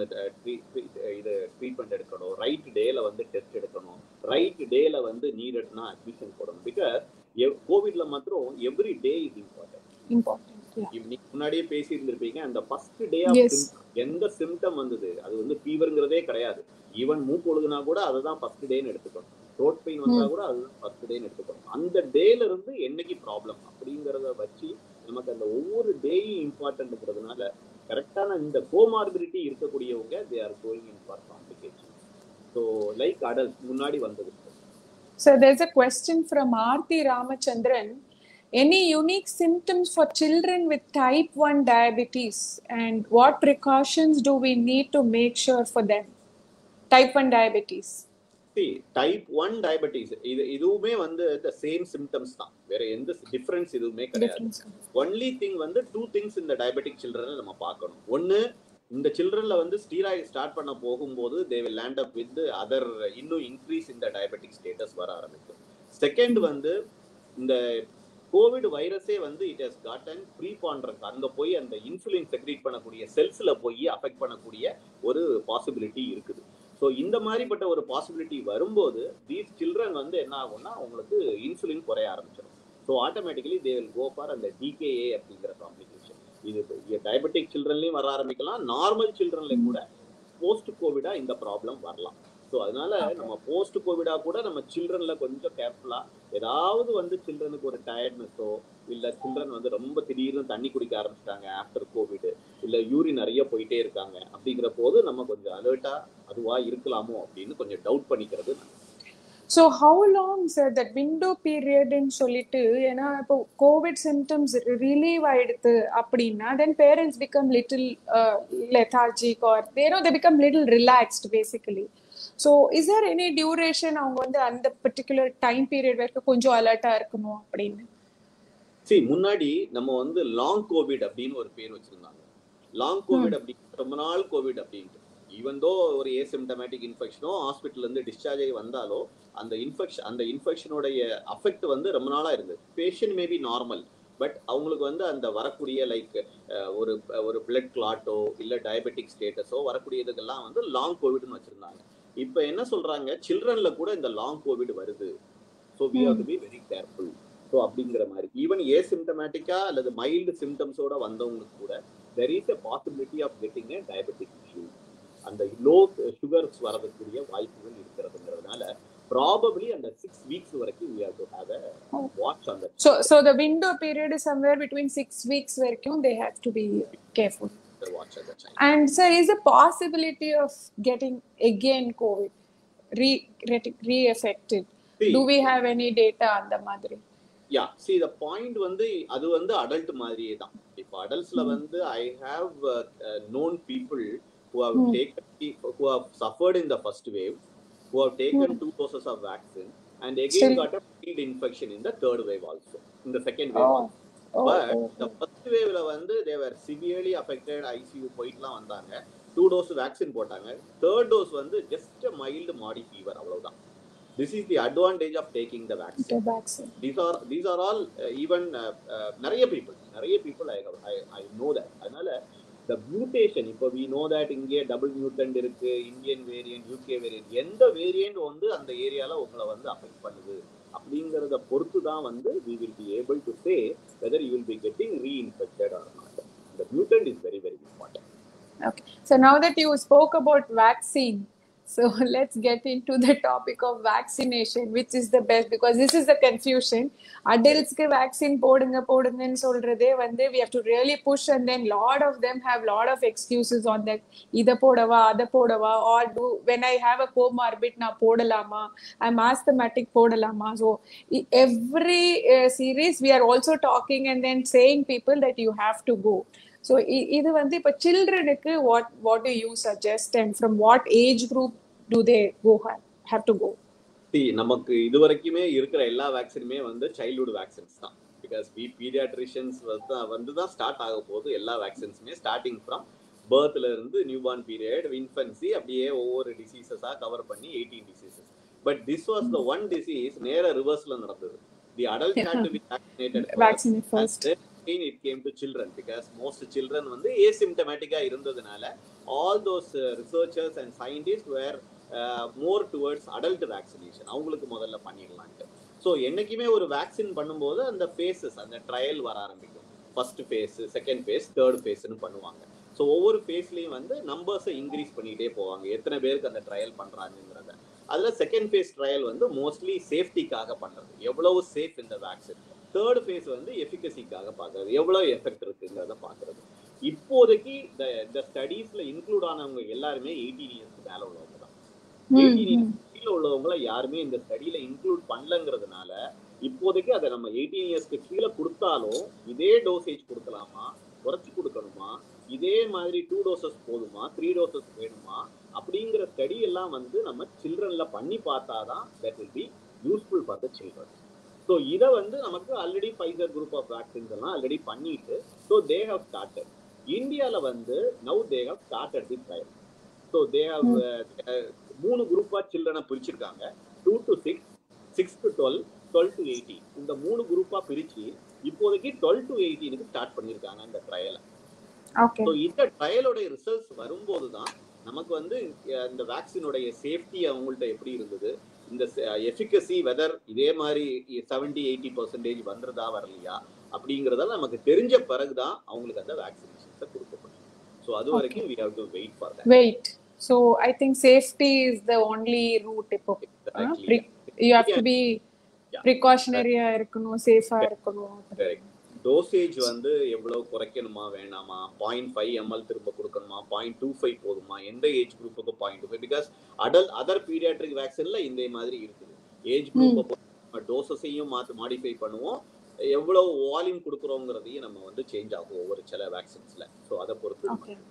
இது ட்ரீட்மெண்ட் எடுக்கணும் ரைட் டேல வந்து டெஸ்ட் எடுக்கணும் ரைட் டேல வந்து நீடட்னா அட்மிஷன் போடணும் பிகாஸ் கோவிட்ல மாத்திரம் எவ்ரி டே இஸ் இம்பார்ட்டன்ட் நீங்க முன்னாடியே பேசி இருந்திருப்பீங்க அந்த ஃபர்ஸ்ட் டே ஆஃப் எந்த சிம்டம் வந்தது அது வந்து ஃபீவருங்கிறதே கிடையாது ஈவன் மூக்கு ஒழுகுனா கூட அதை தான் ஃபர்ஸ்ட் டேன்னு எடுத்துக்கணும் த்ரோட் பெயின் வந்தா கூட அதுதான் ஃபர்ஸ்ட் டேன்னு எடுத்துக்கணும் அந்த டேல இருந்து என்னைக்கு ப்ராப்ளம் அப்படிங்கிறத வச்சு நமக்கு அந்த ஒவ்வொரு டேயும் இம்பார்ட்டன்ட்ங்கிறதுனால கரெக்டான இந்த கோமார்பிலிட்டி இருக்கக்கூடியவங்க they are going in for complication so like adult முன்னாடி வந்தது So there's a question from Aarti Ramachandran. Any unique symptoms for children with type 1 diabetes and what precautions do we need to make sure for them? Type 1 diabetes. Type one diabetes இது இதுவுமே வந்து the same symptoms தான் வேற எந்த difference எதுவுமே கிடையாது only thing வந்து two things இந்த டயபெட்டிக் சில்ட்ரன் நம்ம பார்க்கணும் ஒன்னு இந்த சில்ட்ரன்ல வந்து ஸ்டீராய்டு ஸ்டார்ட் பண்ண போகும்போது they will land up with other இன்னும் இன்க்ரீஸ் இந்த டயபெட்டிக் ஸ்டேட்டஸ் வர ஆரம்பிக்கும் செகண்ட் வந்து இந்த கோவிட் வைரஸே வந்து இட் ஹஸ் காட்டன் ப்ரீ பாண்டரன்ஸ் அங்க போய் அந்த இன்சுலின் செக்ரீட் பண்ணக்கூடிய செல்ஸ்ல போய் அஃபெக்ட் பண்ணக்கூடிய ஒரு பாசிபிலிட்டி இருக்குது ஸோ இந்த மாதிரிப்பட்ட ஒரு பாசிபிலிட்டி வரும்போது தீஸ் சில்ட்ரன் வந்து என்ன ஆகும்னா அவங்களுக்கு இன்சுலின் குறைய ஆரம்பிச்சிடும் so automatically they will go for அந்த டிகேஏ அப்படிங்கிற காம்ப்ளிகேஷன் இது டயபெட்டிக் சில்ட்ரன்லையும் வர ஆரம்பிக்கலாம் நார்மல் சில்ட்ரன்லையும் கூட போஸ்ட் கோவிடா இந்த ப்ராப்ளம் வரலாம் ஸோ அதனால நம்ம போஸ்ட் கோவிடா கூட நம்ம சில்ட்ரன்ல கொஞ்சம் கேர்ஃபுல்லா ஏதாவது வந்து சில்ட்ரனுக்கு ஒரு டயர்ட்னஸோ இல்ல சில்ட்ரன் வந்து ரொம்ப திடீர்னு தண்ணி குடிக்க ஆரம்பிச்சிட்டாங்க ஆஃப்டர் கோவிட் இல்ல யூரின் நிறைய போயிட்டே இருக்காங்க அப்படிங்கிற போது நம்ம கொஞ்சம் அலர்ட்டா அதுவா இருக்கலாமோ அப்படின்னு கொஞ்சம் டவுட் பண்ணிக்கிறது so how long sir that window பீரியட்னு சொல்லிட்டு ஏன்னா இப்போ கோவிட் சிம்டம்ஸ் ரிலீவ் ஆயிடுது அப்படின்னா then parents become little lethargic or தேனோ they become little relaxed basically so is are any duration அவங்க வந்து அந்த பர்டிகுலர் டைம் பீரியட் வரைக்கும் கொஞ்சம் அலர்ட்டா இருக்கணும் அப்படின்னு சரி முன்னாடி நம்ம வந்து லாங் கோவிட் அப்படின்னு ஒரு பேர் வச்சிருந்தாங்க லாங் கோவிட் அப்படி ரொம்ப நாள் கோவிட் அப்படின்ட்டு ஈவன் தோ ஒரு ஏசிம்டமேட்டிக் இன்ஃபெக்ஷனோ ஹாஸ்பிட்டல் இருந்து டிஸ்சார்ஜ் ஆகி வந்தாலோ அந்த இன்ஃபெக்ஷன் அந்த இன்ஃபெக்ஷனுடைய அஃபெக்ட் வந்து ரொம்ப நாளா இருந்தது பேஷண்ட் மேபி நார்மல் பட் அவங்களுக்கு வந்து அந்த வரக்கூடிய லைக் ஒரு ஒரு பிளட் கிளாட்டோ இல்ல டயபெட்டிக் ஸ்டேட்டஸோ வரக்கூடியதுக்கெல்லாம் வந்து லாங் கோவிட்னு வச்சிருந்தாங்க இப்போ என்ன சொல்றாங்க சில்ட்ரன்ல கூட இந்த லாங் கோவிட் வருது so we have to be very careful so அப்படிங்கிற மாதிரி ஈவன் ஏ சிம்டமேட்டிக்கா அல்லது மைல்டு சிம்டம்ஸோட வந்தவங்களுக்கு கூட there is a possibility of getting a diabetic issue அந்த லோ சுகர்ஸ் வரக்கூடிய வாய்ப்புகள் இருக்கிறதுங்கிறதுனால ப்ராபப்ளி அந்த சிக்ஸ் வீக்ஸ் வரைக்கும் we have to have a Oh. watch on that So, so the window period is somewhere between six weeks வரைக்கும் they have to be careful. watch at that time. And sir, is a possibility of getting again COVID re re- re-affected? See, Do we have any data on the மாதிரி? யா see the point வந்து அது வந்து adult மாதிரியே தான் இப்போ அடல்ட்ஸ்ல வந்து I have known people who have Hmm. Taken who have suffered in the first wave who have taken two doses of vaccine and Still- again got a field infection in the third wave also இந்த second wave Oh, oh, but oh, இந்த first வேவ்ல வந்து they were severely affected ICU போயிட்டுலாம் வந்தாங்க two dose vaccine போட்டாங்க third dose வந்து just mild மாடி fever அவ்வளவுதான் this is the advantage of taking the vaccine the vaccine. these are these are all uh, even uh, uh, நிறைய people நிறைய people I have I, I know that அதனால the mutation இப்போ we know that இங்கே double mutant இருக்கு Indian variant UK variant எந்த variant வந்து அந்த ஏரியால உங்களை வந்து அஃபெக்ட் பண்ணுது அப்படிங்கறத பொறுத்து தான் வந்து we will be able to say whether you will be getting reinfected or not the mutant is very very important Okay. So now that you spoke about vaccine, so let's get into the topic of vaccination, which is the best because this is the confusion. Adultsக்கு vaccine போடுங்க போடுங்கன்னு சொல்றதே வந்து we have to really push and then lot of them have lot of excuses on that. இத போடவா அத போடவா or do when I have a comorbid நான் போடலாமா I'm asthmatic போடலாமா so e- every uh, series we are also talking and then saying people that you have to go. So இது வந்து இப்போ சில்ட்ரனுக்கு what what do you suggest and from what age group do they go have to go See, நமக்கு இது வரைக்குமே இருக்கிற எல்லா வேக்சினுமே வந்து சைல்ட்ஹுட் வேக்சின்ஸ் தான் பிகாஸ் வி பீடியாட்ரிஷியன்ஸ் வந்து தான் ஸ்டார்ட் ஆக போகுது எல்லா வேக்சின்ஸுமே ஸ்டார்டிங் ஃப்ரம் பேர்த்ல இருந்து நியூ பார்ன் பீரியட் இன்ஃபன்சி அப்படியே ஒவ்வொரு டிசீசஸா கவர் பண்ணி eighteen diseases but this was the one disease நேர ரிவர்ஸ்ல நடந்தது the adult had to be vaccinated vaccine first it came to children because most children வந்து ஏசிம்டமேட்டிக்கா இருந்ததுனால all those researchers and scientist were more towards adult vaccination அவங்களுக்கு முதல்ல பண்ணிடலான்ட்டு so என்னைக்குமே ஒரு வேக்சின் பண்ணும்போது அந்த ஃபேஸஸ் அந்த ட்ரையல் வர ஆரம்பிக்கும் first phase second phase third ஃபேஸ்னு பண்ணுவாங்க ஸோ ஒவ்வொரு ஃபேஸ்லையும் வந்து நம்பர்ஸை இன்க்ரீஸ் பண்ணிட்டே போவாங்க எத்தனை பேருக்கு அந்த ட்ரையல் பண்றாங்கிறத அதுல செகண்ட் ஃபேஸ் ட்ரையல் வந்து மோஸ்ட்லி சேஃப்டிக்காக பண்றது எவ்வளவு சேஃப் இந்த வேக்சின் தேர்ட் ஃபேஸ் வந்து எஃபிகசிக்காக பார்க்கறது எவ்வளவு எஃபெக்ட் இருக்குங்கிறத பார்க்கறது இப்போதைக்கு இந்த ஸ்டடீஸ்ல இன்க்ளூட் ஆனவங்க எல்லாருமே எயிட்டீன் இயர்ஸ்க்கு மேல உள்ளவங்க தான் எயிட்டீன் இயர்ஸ் கீழே உள்ளவங்கள யாருமே இந்த ஸ்டடியில இன்க்ளூட் பண்ணலங்கிறதுனால இப்போதைக்கு அதை நம்ம எயிட்டீன் இயர்ஸ்க்கு கீழே கொடுத்தாலும் இதே டோசேஜ் கொடுக்கலாமா குறைச்சி கொடுக்கணுமா இதே மாதிரி டூ டோசஸ் போதுமா த்ரீ டோசஸ் வேணுமா அப்படிங்கிற ஸ்டடி எல்லாம் வந்து நம்ம சில்ட்ரன்ல பண்ணி பார்த்தாதான் that will be useful for the children so இதை வந்து நமக்கு already Pfizer group of vaccines எல்லாம் ஆல்ரெடி பண்ணிட்டு ஸோ தே ஹவ் ஸ்டார்டட் இந்தியாவில் வந்து now they have started the trial so they have மூணு குரூப்பா சில்ட்ரனை பிரிச்சிருக்காங்க two to six six to twelve twelve to eighteen இந்த மூணு குரூப்பா பிரிச்சு இப்போதைக்கு டுவெல் டு எயிட்டீனுக்கு ஸ்டார்ட் பண்ணியிருக்காங்க அந்த ட்ரையலை ஓகே ஸோ இந்த ட்ரையலோட ரிசல்ட்ஸ் வரும்போது தான் நமக்கு வந்து அஹ், இந்த வேக்சினுடைய சேஃப்டி அவங்கள்ட்ட எப்படி இருந்தது இந்த எஃபிகசி வெதர் இதே மாதிரி செவன்டி எயிட்டி பர்சன்டேஜ் வந்துருதா வரலையா அப்படிங்கறதெல்லாம் நமக்கு தெரிஞ்ச பிறகுதான் அவங்களுக்கு அந்த வேக்சினேஷன்ஸை கொடுக்கப்படும் ஸோ அது வரைக்கும் we have to wait for that wait so I think safety is the only route இப்போ you have to be Yeah. ப்ரிகாஷனரியா இருக்கணும் சேஃபா இருக்கணும் டோசேஜ் வந்து எவ்வளவு குறைக்கணுமா வேணாமா பாயிண்ட் ஃபைவ் எம்எல் திரும்ப கொடுக்கணுமா பாயிண்ட் டூ ஃபைவ் போதுமா எந்த ஏஜ் குரூப்புக்கு பாயிண்ட் டூ ஃபைவ் பிகாஸ் அடல் அதர் பீடியாட்ரிக் வேக்சின்ல இந்த மாதிரி இருக்குது ஏஜ் குரூப் டோசஸையும் மாத்து மாடிஃபை பண்ணுவோம் எவ்வளவு வால்யூம் கொடுக்குறோங்கிறதையும் நம்ம வந்து சேஞ்ச் ஆகும் ஒவ்வொரு சில வேக்சின்ஸ்ல ஸோ அதை பொறுத்து நம்ம ஓகே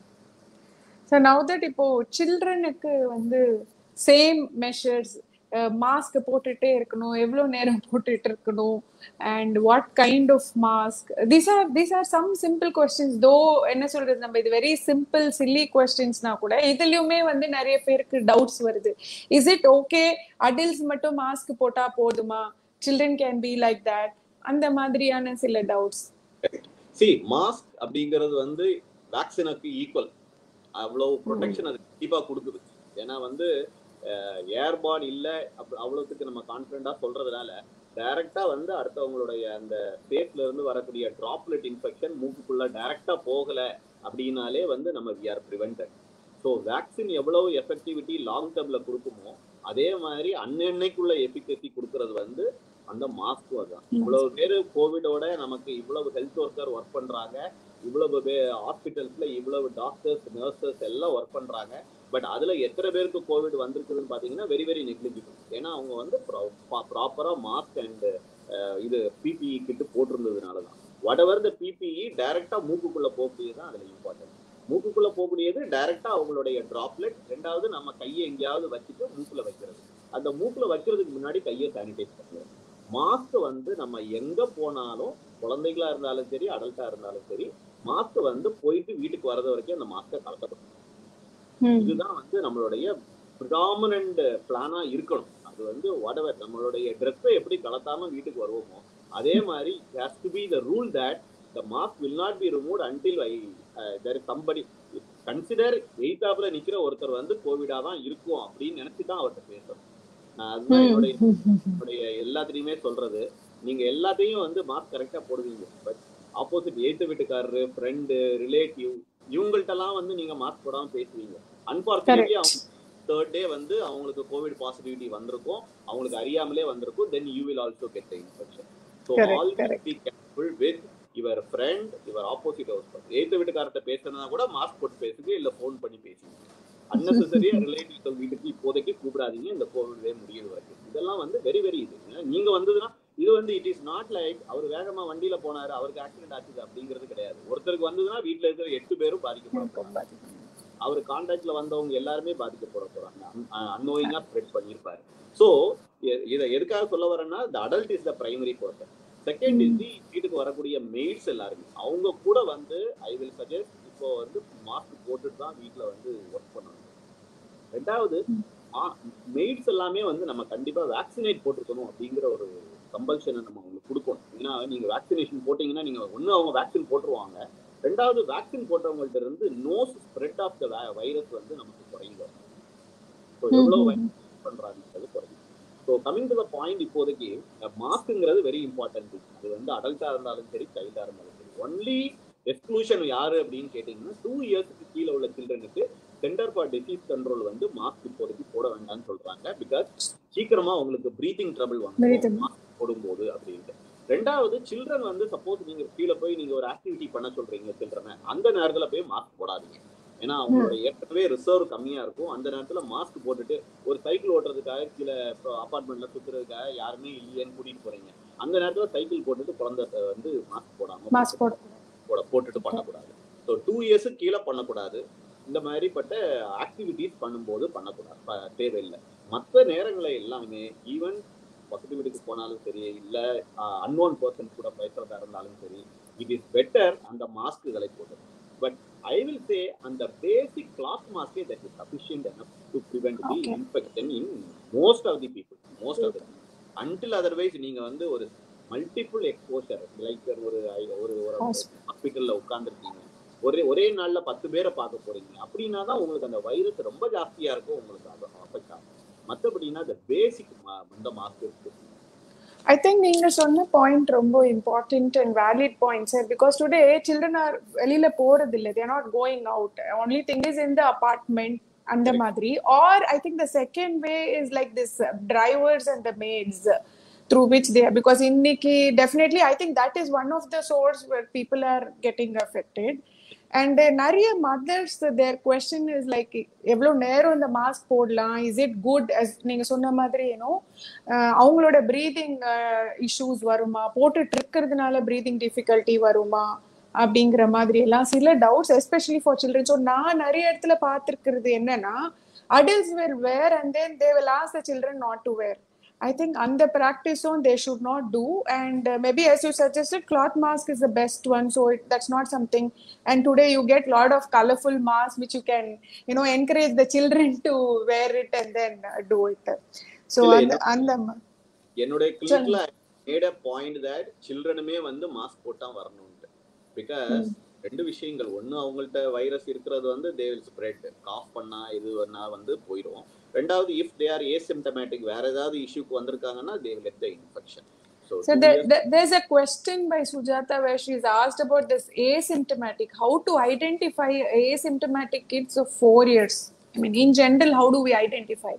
ஸோ நவ் தட் இப்போ சில்ட்ரனுக்கு வந்து சேம் மெஷர்ஸ் மாஸ்க் போட்டுட்டே இருக்கணும் எவ்வளோ நேரம் போட்டுட்டு இருக்கணும் and what kind of mask these are these are some simple questions though என்ன சொல்றது நம்ம இது வெரி சிம்பிள் சில்லி கொஸ்டின்ஸ்னா கூட இதுலயுமே வந்து நிறைய பேருக்கு டவுட்ஸ் வருது இஸ் இட் ஓகே அடல்ட்ஸ் மட்டும் மாஸ்க் போட்டா போதுமா children can be like that அந்த மாதிரியான சில டவுட்ஸ் சி மாஸ்க் அப்படிங்கிறது வந்து வேக்சினுக்கு ஈக்குவல் அவ்வளவு ப்ரொடெக்ஷன் அது கண்டிப்பா கொடுக்குது ஏன்னா வந்து ஏர்பான் இல்ல அப்ப- அவ்வளவுக்கு நம்ம கான்பிடண்டா சொல்றதுனால டைரக்டா வந்து அடுத்தவங்களுடைய அந்த ஃபேஸ்ல இருந்து வரக்கூடிய டிராப்லெட் இன்ஃபெக்ஷன் மூக்குக்குள்ள டைரக்டா போகல அப்படின்னாலே வந்து நம்ம we are prevented so vaccine எவ்வளவு எஃபெக்டிவிட்டி லாங் டேர்ம்ல கொடுக்குமோ அதே மாதிரி அன்னன்னைக்குள்ள எஃபிகசி கொடுக்கறது வந்து அந்த மாஸ்க்கும் அதுதான் இவ்வளவு பேர் கோவிடோட நமக்கு இவ்வளவு ஹெல்த் ஒர்க்கர் ஒர்க் பண்றாங்க இவ்வளவு பேர் ஹாஸ்பிட்டல்ஸ்ல இவ்வளவு டாக்டர்ஸ் நர்சஸ் எல்லாம் ஒர்க் பண்றாங்க பட் அதுல எத்தனை பேருக்கு கோவிட் வந்திருக்குதுன்னு பாத்தீங்கன்னா வெரி வெரி நெக்லிஜிபிள் ஏன்னா அவங்க வந்து ப்ராப்பரா மாஸ்க் அண்ட் இது பிபிஇ கிட்டு போட்டிருந்ததுனால தான் வாட் எவர் த பிபிஇ டைரக்டா மூக்குக்குள்ள போகக்கூடியது தான் அதுல இம்பார்ட்டன்ட் மூக்குக்குள்ள போகக்கூடியது டைரக்டா அவங்களுடைய டிராப்லெட் ரெண்டாவது நம்ம கையை எங்கேயாவது வச்சுட்டு மூக்குல வைக்கிறது அந்த மூக்குல வைக்கிறதுக்கு முன்னாடி கையை சானிடைஸ் பண்ணுறது மாஸ்க் வந்து நம்ம எங்க போனாலும் குழந்தைகளா இருந்தாலும் சரி அடல்ட்டா இருந்தாலும் சரி மாஸ்க் வந்து போயிட்டு வீட்டுக்கு வர்றது வரைக்கும் அந்த மாஸ்கை கலக்கப்படும் இதுதான் வந்து நம்மளுடைய ப்ரிடாமினன்ட் பிளானா இருக்கணும் அது வந்து whatever நம்மளுடைய ட்ரெஸ்ஸை எப்படி கலத்தாம வீட்டுக்கு வருவோமோ அதே மாதிரி has to be the rule that the mask will not be remove until I there somebody consider எயித்தாப்ல நிக்கிற ஒருத்தர் வந்து கோவிடா தான் இருக்கும் அப்படின்னு நினைச்சு தான் அவர்கிட்ட பேசணும் நான் அதுதான் என்னுடைய என்னுடைய எல்லாத்துலயுமே சொல்றது நீங்க எல்லாத்தையும் வந்து மாஸ்க் கரெக்டா போடுவீங்க பட் ஆப்போசிட் எய்த்து வீட்டுக்காரரு ஃப்ரெண்டு ரிலேட்டிவ் இவங்கள்ட்டலாம் வந்து நீங்க மாஸ்க் போடாம பேசுவீங்க அன்பார்ச்சுனேட்லி அவங்க தேர்ட் டே வந்து அவங்களுக்கு கோவிட் பாசிட்டிவிட்டி வந்திருக்கும் அவங்களுக்கு அறியாமலே வந்திருக்கும் then you will also get the infection so Correct, always correct. Be careful with your friend your opposite house எய்த்து வீட்டுக்காரர்கிட்ட பேசுறதுனா கூட மாஸ்க் போட்டு பேசுங்க இல்ல ஃபோன் பண்ணி பேசுங்க அன்னெசரியா ரிலேட்டிவ்ஸ் வீட்டுக்கு இப்போதைக்கு கூப்பிடாதீங்க இந்த கோவிட் வே முடியுது வரைக்கும் இதெல்லாம் வந்து வெரி வெரி இது நீங்க வந்ததுன்னா இது வந்து இட் இஸ் நாட் லைக் அவர் வேகமா வண்டியில போனாரு அவருக்கு ஆக்சிடென்ட் ஆச்சுது அப்படிங்கிறது கிடையாது ஒருத்தருக்கு வந்ததுன்னா வீட்டுல இருக்கிற எட்டு பேரும் பாதிக்கப்பட போறாங்க அவர் கான்டாக்ட்ல வந்தவங்க எல்லாருமே பாதிக்கப்பட போறாங்க அன்னோயிங்கா ஸ்ப்ரெட் பண்ணியிருப்பாரு ஸோ இதை எதுக்காக சொல்ல வரேன்னா the adult is the primary person second is the வீட்டுக்கு வரக்கூடிய மெய்ட்ஸ் எல்லாருமே அவங்க கூட வந்து ஐ வில் சஜஸ்ட் இப்போ வந்து மாஸ்க் போட்டுட்டு தான் வீட்டுல வந்து ஒர்க் பண்ணணும் ரெண்டாவது மெய்ட்ஸ் எல்லாமே வந்து நம்ம கண்டிப்பா வேக்சினேட் போட்டுக்கணும் அப்படிங்கிற ஒரு கம்பல்ஷனை நம்ம அவங்களுக்கு கொடுக்கணும் ஏன்னா நீங்க வேக்சினேஷன் போட்டீங்கன்னா நீங்க ஒண்ணு அவங்க வேக்சின் போட்டுருவாங்க ரெண்டாவது வேக்சின் போட்டவங்கள்ட்ட இருந்து nose spread of the virus வந்து நமக்கு குறையும் ஸோ எவ்வளவு பண்றாங்கன்றது குறையும் so coming to the point இப்போதைக்கு மாஸ்க்குங்கிறது வெரி இம்பார்ட்டன்ட் அது வந்து அடல்ட்டா இருந்தாலும் சரி சைல்டா இருந்தாலும் சரி ஒன்லி எக்ஸ்க்ளூஷன் யாரு அப்படின்னு கேட்டீங்கன்னா டூ இயர்ஸ்க்கு கீழே உள்ள சில்ட்ரனுக்கு சென்டர் ஃபார் டிசீஸ் கண்ட்ரோல் வந்து மாஸ்க் இப்போதைக்கு போட வேண்டாம்னு சொல்றாங்க பிகாஸ் சீக்கிரமா உங்களுக்கு பிரீத்திங் ட்ரபிள் வந்து மாஸ்க் போடும்போது அப்படின்ட்டு ரெண்டாவது சில்ட்ரன் வந்து சப்போஸ் நீங்க கீழே போய் நீங்க ஒரு ஆக்டிவிட்டி பண்ண சொல்றீங்க சில்ட்ரனை அந்த நேரத்துல போய் மாஸ்க் போடாதீங்க ஏன்னா அவங்களோட ஏற்கனவே ரிசர்வ் கம்மியா இருக்கும் அந்த நேரத்துல மாஸ்க் போட்டுட்டு ஒரு சைக்கிள் ஓட்டுறதுக்காக கீழே அபார்ட்மெண்ட்ல சுத்துறதுக்காக யாருமே இல்லையேன்னு கூட்டிட்டு போறீங்க அந்த நேரத்துல சைக்கிள் போட்டுட்டு குழந்தை வந்து மாஸ்க் போடாம மாஸ்க் போட போட போட்டுட்டு பண்ணக்கூடாது ஸோ டூ இயர்ஸு கீழே பண்ணக்கூடாது இந்த மாதிரிப்பட்ட ஆக்டிவிட்டிஸ் பண்ணும்போது பண்ணக்கூடாது தேவையில்லை மற்ற நேரங்களை எல்லாமே ஈவன் பக்கத்து வீட்டுக்கு போனாலும் சரி இல்ல அன்னோன் பர்சன் கூட பேசுறதா இருந்தாலும் சரி இட் இஸ் பெட்டர் அந்த மாஸ்க்குகளை போட்டு பட் ஐ வில் சே அந்த பேசிக் கிளாத் மாஸ்கே that is sufficient enough to prevent the infection in most of the people most of the until otherwise நீங்க வந்து ஒரு மல்டிபிள் எக்ஸ்போஷர் லைக் ஒரு ஒரு ஒரு ஹாஸ்பிட்டல்ல உட்காந்துருக்கீங்க ஒரே ஒரே நாள்ல பத்து பேரை பார்க்க போறீங்க அப்படின்னா தான் உங்களுக்கு அந்த வைரஸ் ரொம்ப ஜாஸ்தியா இருக்கும் உங்களுக்கு அது அஃபெக்ட் ஆகும் மற்றபடினா அந்த பேசிக் இந்த மாஸ்க் இருக்கு I think நீங்க சொன்ன பாயிண்ட் ரொம்ப important and valid point sir because today children are வெளியில போறது இல்லை they're not going out only thing is in the apartment அந்த மாதிரி or I think the second way is like this drivers and the maids through which they are because இன்னைக்கு definitely I think that is one of the source where people are getting affected and நிறைய mothers their question is like எவ்வளோ நேரம் இந்த mask போடலாம் is it good நீங்க சொன்ன மாதிரி ஏனோ அவங்களோட ப்ரீதிங் இஷ்யூஸ் வருமா போட்டுட்டு இருக்கிறதுனால ப்ரீதிங் டிஃபிகல்ட்டி வருமா அப்படிங்கிற மாதிரி எல்லாம் சில doubts especially for children so நான் நிறைய இடத்துல பார்த்துருக்கிறது என்னன்னா adults wear wear and then they will ask the children not to wear I think under practice on they should not do, and uh, maybe as you suggested, cloth mask is the best one. So it, that's not something. And today you get lot of colorful masks which you can, you know, encourage the children to wear it and then uh, do it. So அந்த அந்த என்னுடைய கிளினிக்ல made a point that சில்ட்ரனுமே வந்து mask போட்டா வரணும்ட்டு because ரெண்டு விஷயங்கள் ஒன்னு அவங்கள்ட்ட வைரஸ் இருக்கிறது வந்து தே வில் ஸ்ப்ரெட் காஃப் பண்ணா இது பண்ணா வந்து போயிடும் ரெண்டாவது இஃப் தே ஆர் ஏசிம்டமேட்டிக் வேற ஏதாவது இஷ்யூக்கு வந்திருக்காங்கன்னா they will let the infection So, so there, there, there's a question by Sujata where she's asked about this asymptomatic. How to identify asymptomatic kids of four years? I mean, in general, how do we identify it?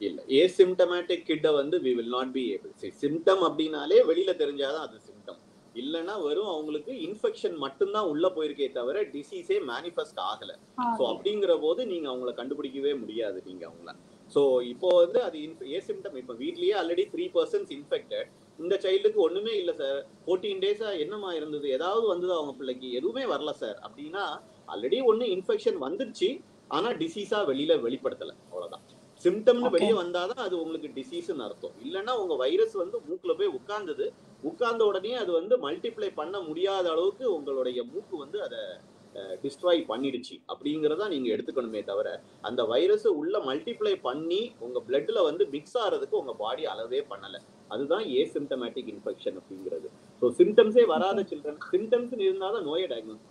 இல்ல asymptomatic கிட்ட வந்து we will not be able symptom அப்படின்னாலே வெளியில தெரிஞ்சாதான் அது symptom இல்லைன்னா வெறும் அவங்களுக்கு இன்ஃபெக்ஷன் மட்டும்தான் உள்ள போயிருக்கே தவிர டிசீஸே மேனிஃபெஸ்ட் ஆகல ஸோ அப்படிங்கிற போது நீங்க அவங்கள கண்டுபிடிக்கவே முடியாது நீங்க அவங்கள ஸோ இப்போ வந்து அது ஏசிம்டம் இப்போ வீட்லயே ஆல்ரெடி த்ரீ பர்சன்ஸ் இன்ஃபெக்டட் இந்த சைல்டுக்கு ஒண்ணுமே இல்லை சார் ஃபோர்டீன் டேஸா என்னமா இருந்தது ஏதாவது வந்தது அவங்க பிள்ளைக்கு எதுவுமே வரல சார் அப்படின்னா ஆல்ரெடி ஒண்ணு இன்ஃபெக்ஷன் வந்துருச்சு ஆனா டிசீஸா வெளியில வெளிப்படுத்தல அவ்வளவுதான் சிம்டம்னு Okay. வெளியே வந்தாதான் அது உங்களுக்கு டிசீஸ்னு அர்த்தம் இல்லைன்னா உங்க வைரஸ் வந்து மூக்குல போய் உட்கார்ந்தது உட்கார்ந்த உடனே அது வந்து மல்டிப்ளை பண்ண முடியாத அளவுக்கு உங்களுடைய மூக்கு வந்து அதை டிஸ்ட்ராய் பண்ணிடுச்சு அப்படிங்கிறத நீங்க எடுத்துக்கணுமே தவிர அந்த வைரஸ் உள்ள மல்டிப்ளை பண்ணி உங்க பிளட்ல வந்து மிக்ஸ் ஆறதுக்கு உங்க பாடி அளவே பண்ணல அதுதான் ஏ சிம்டமேட்டிக் இன்ஃபெக்ஷன் அப்படிங்கிறது ஸோ சிம்டம்ஸே வராத சில்ட்ரன் சிம்டம்ஸ் இருந்தாதான் நோயை டயக்னோஸ்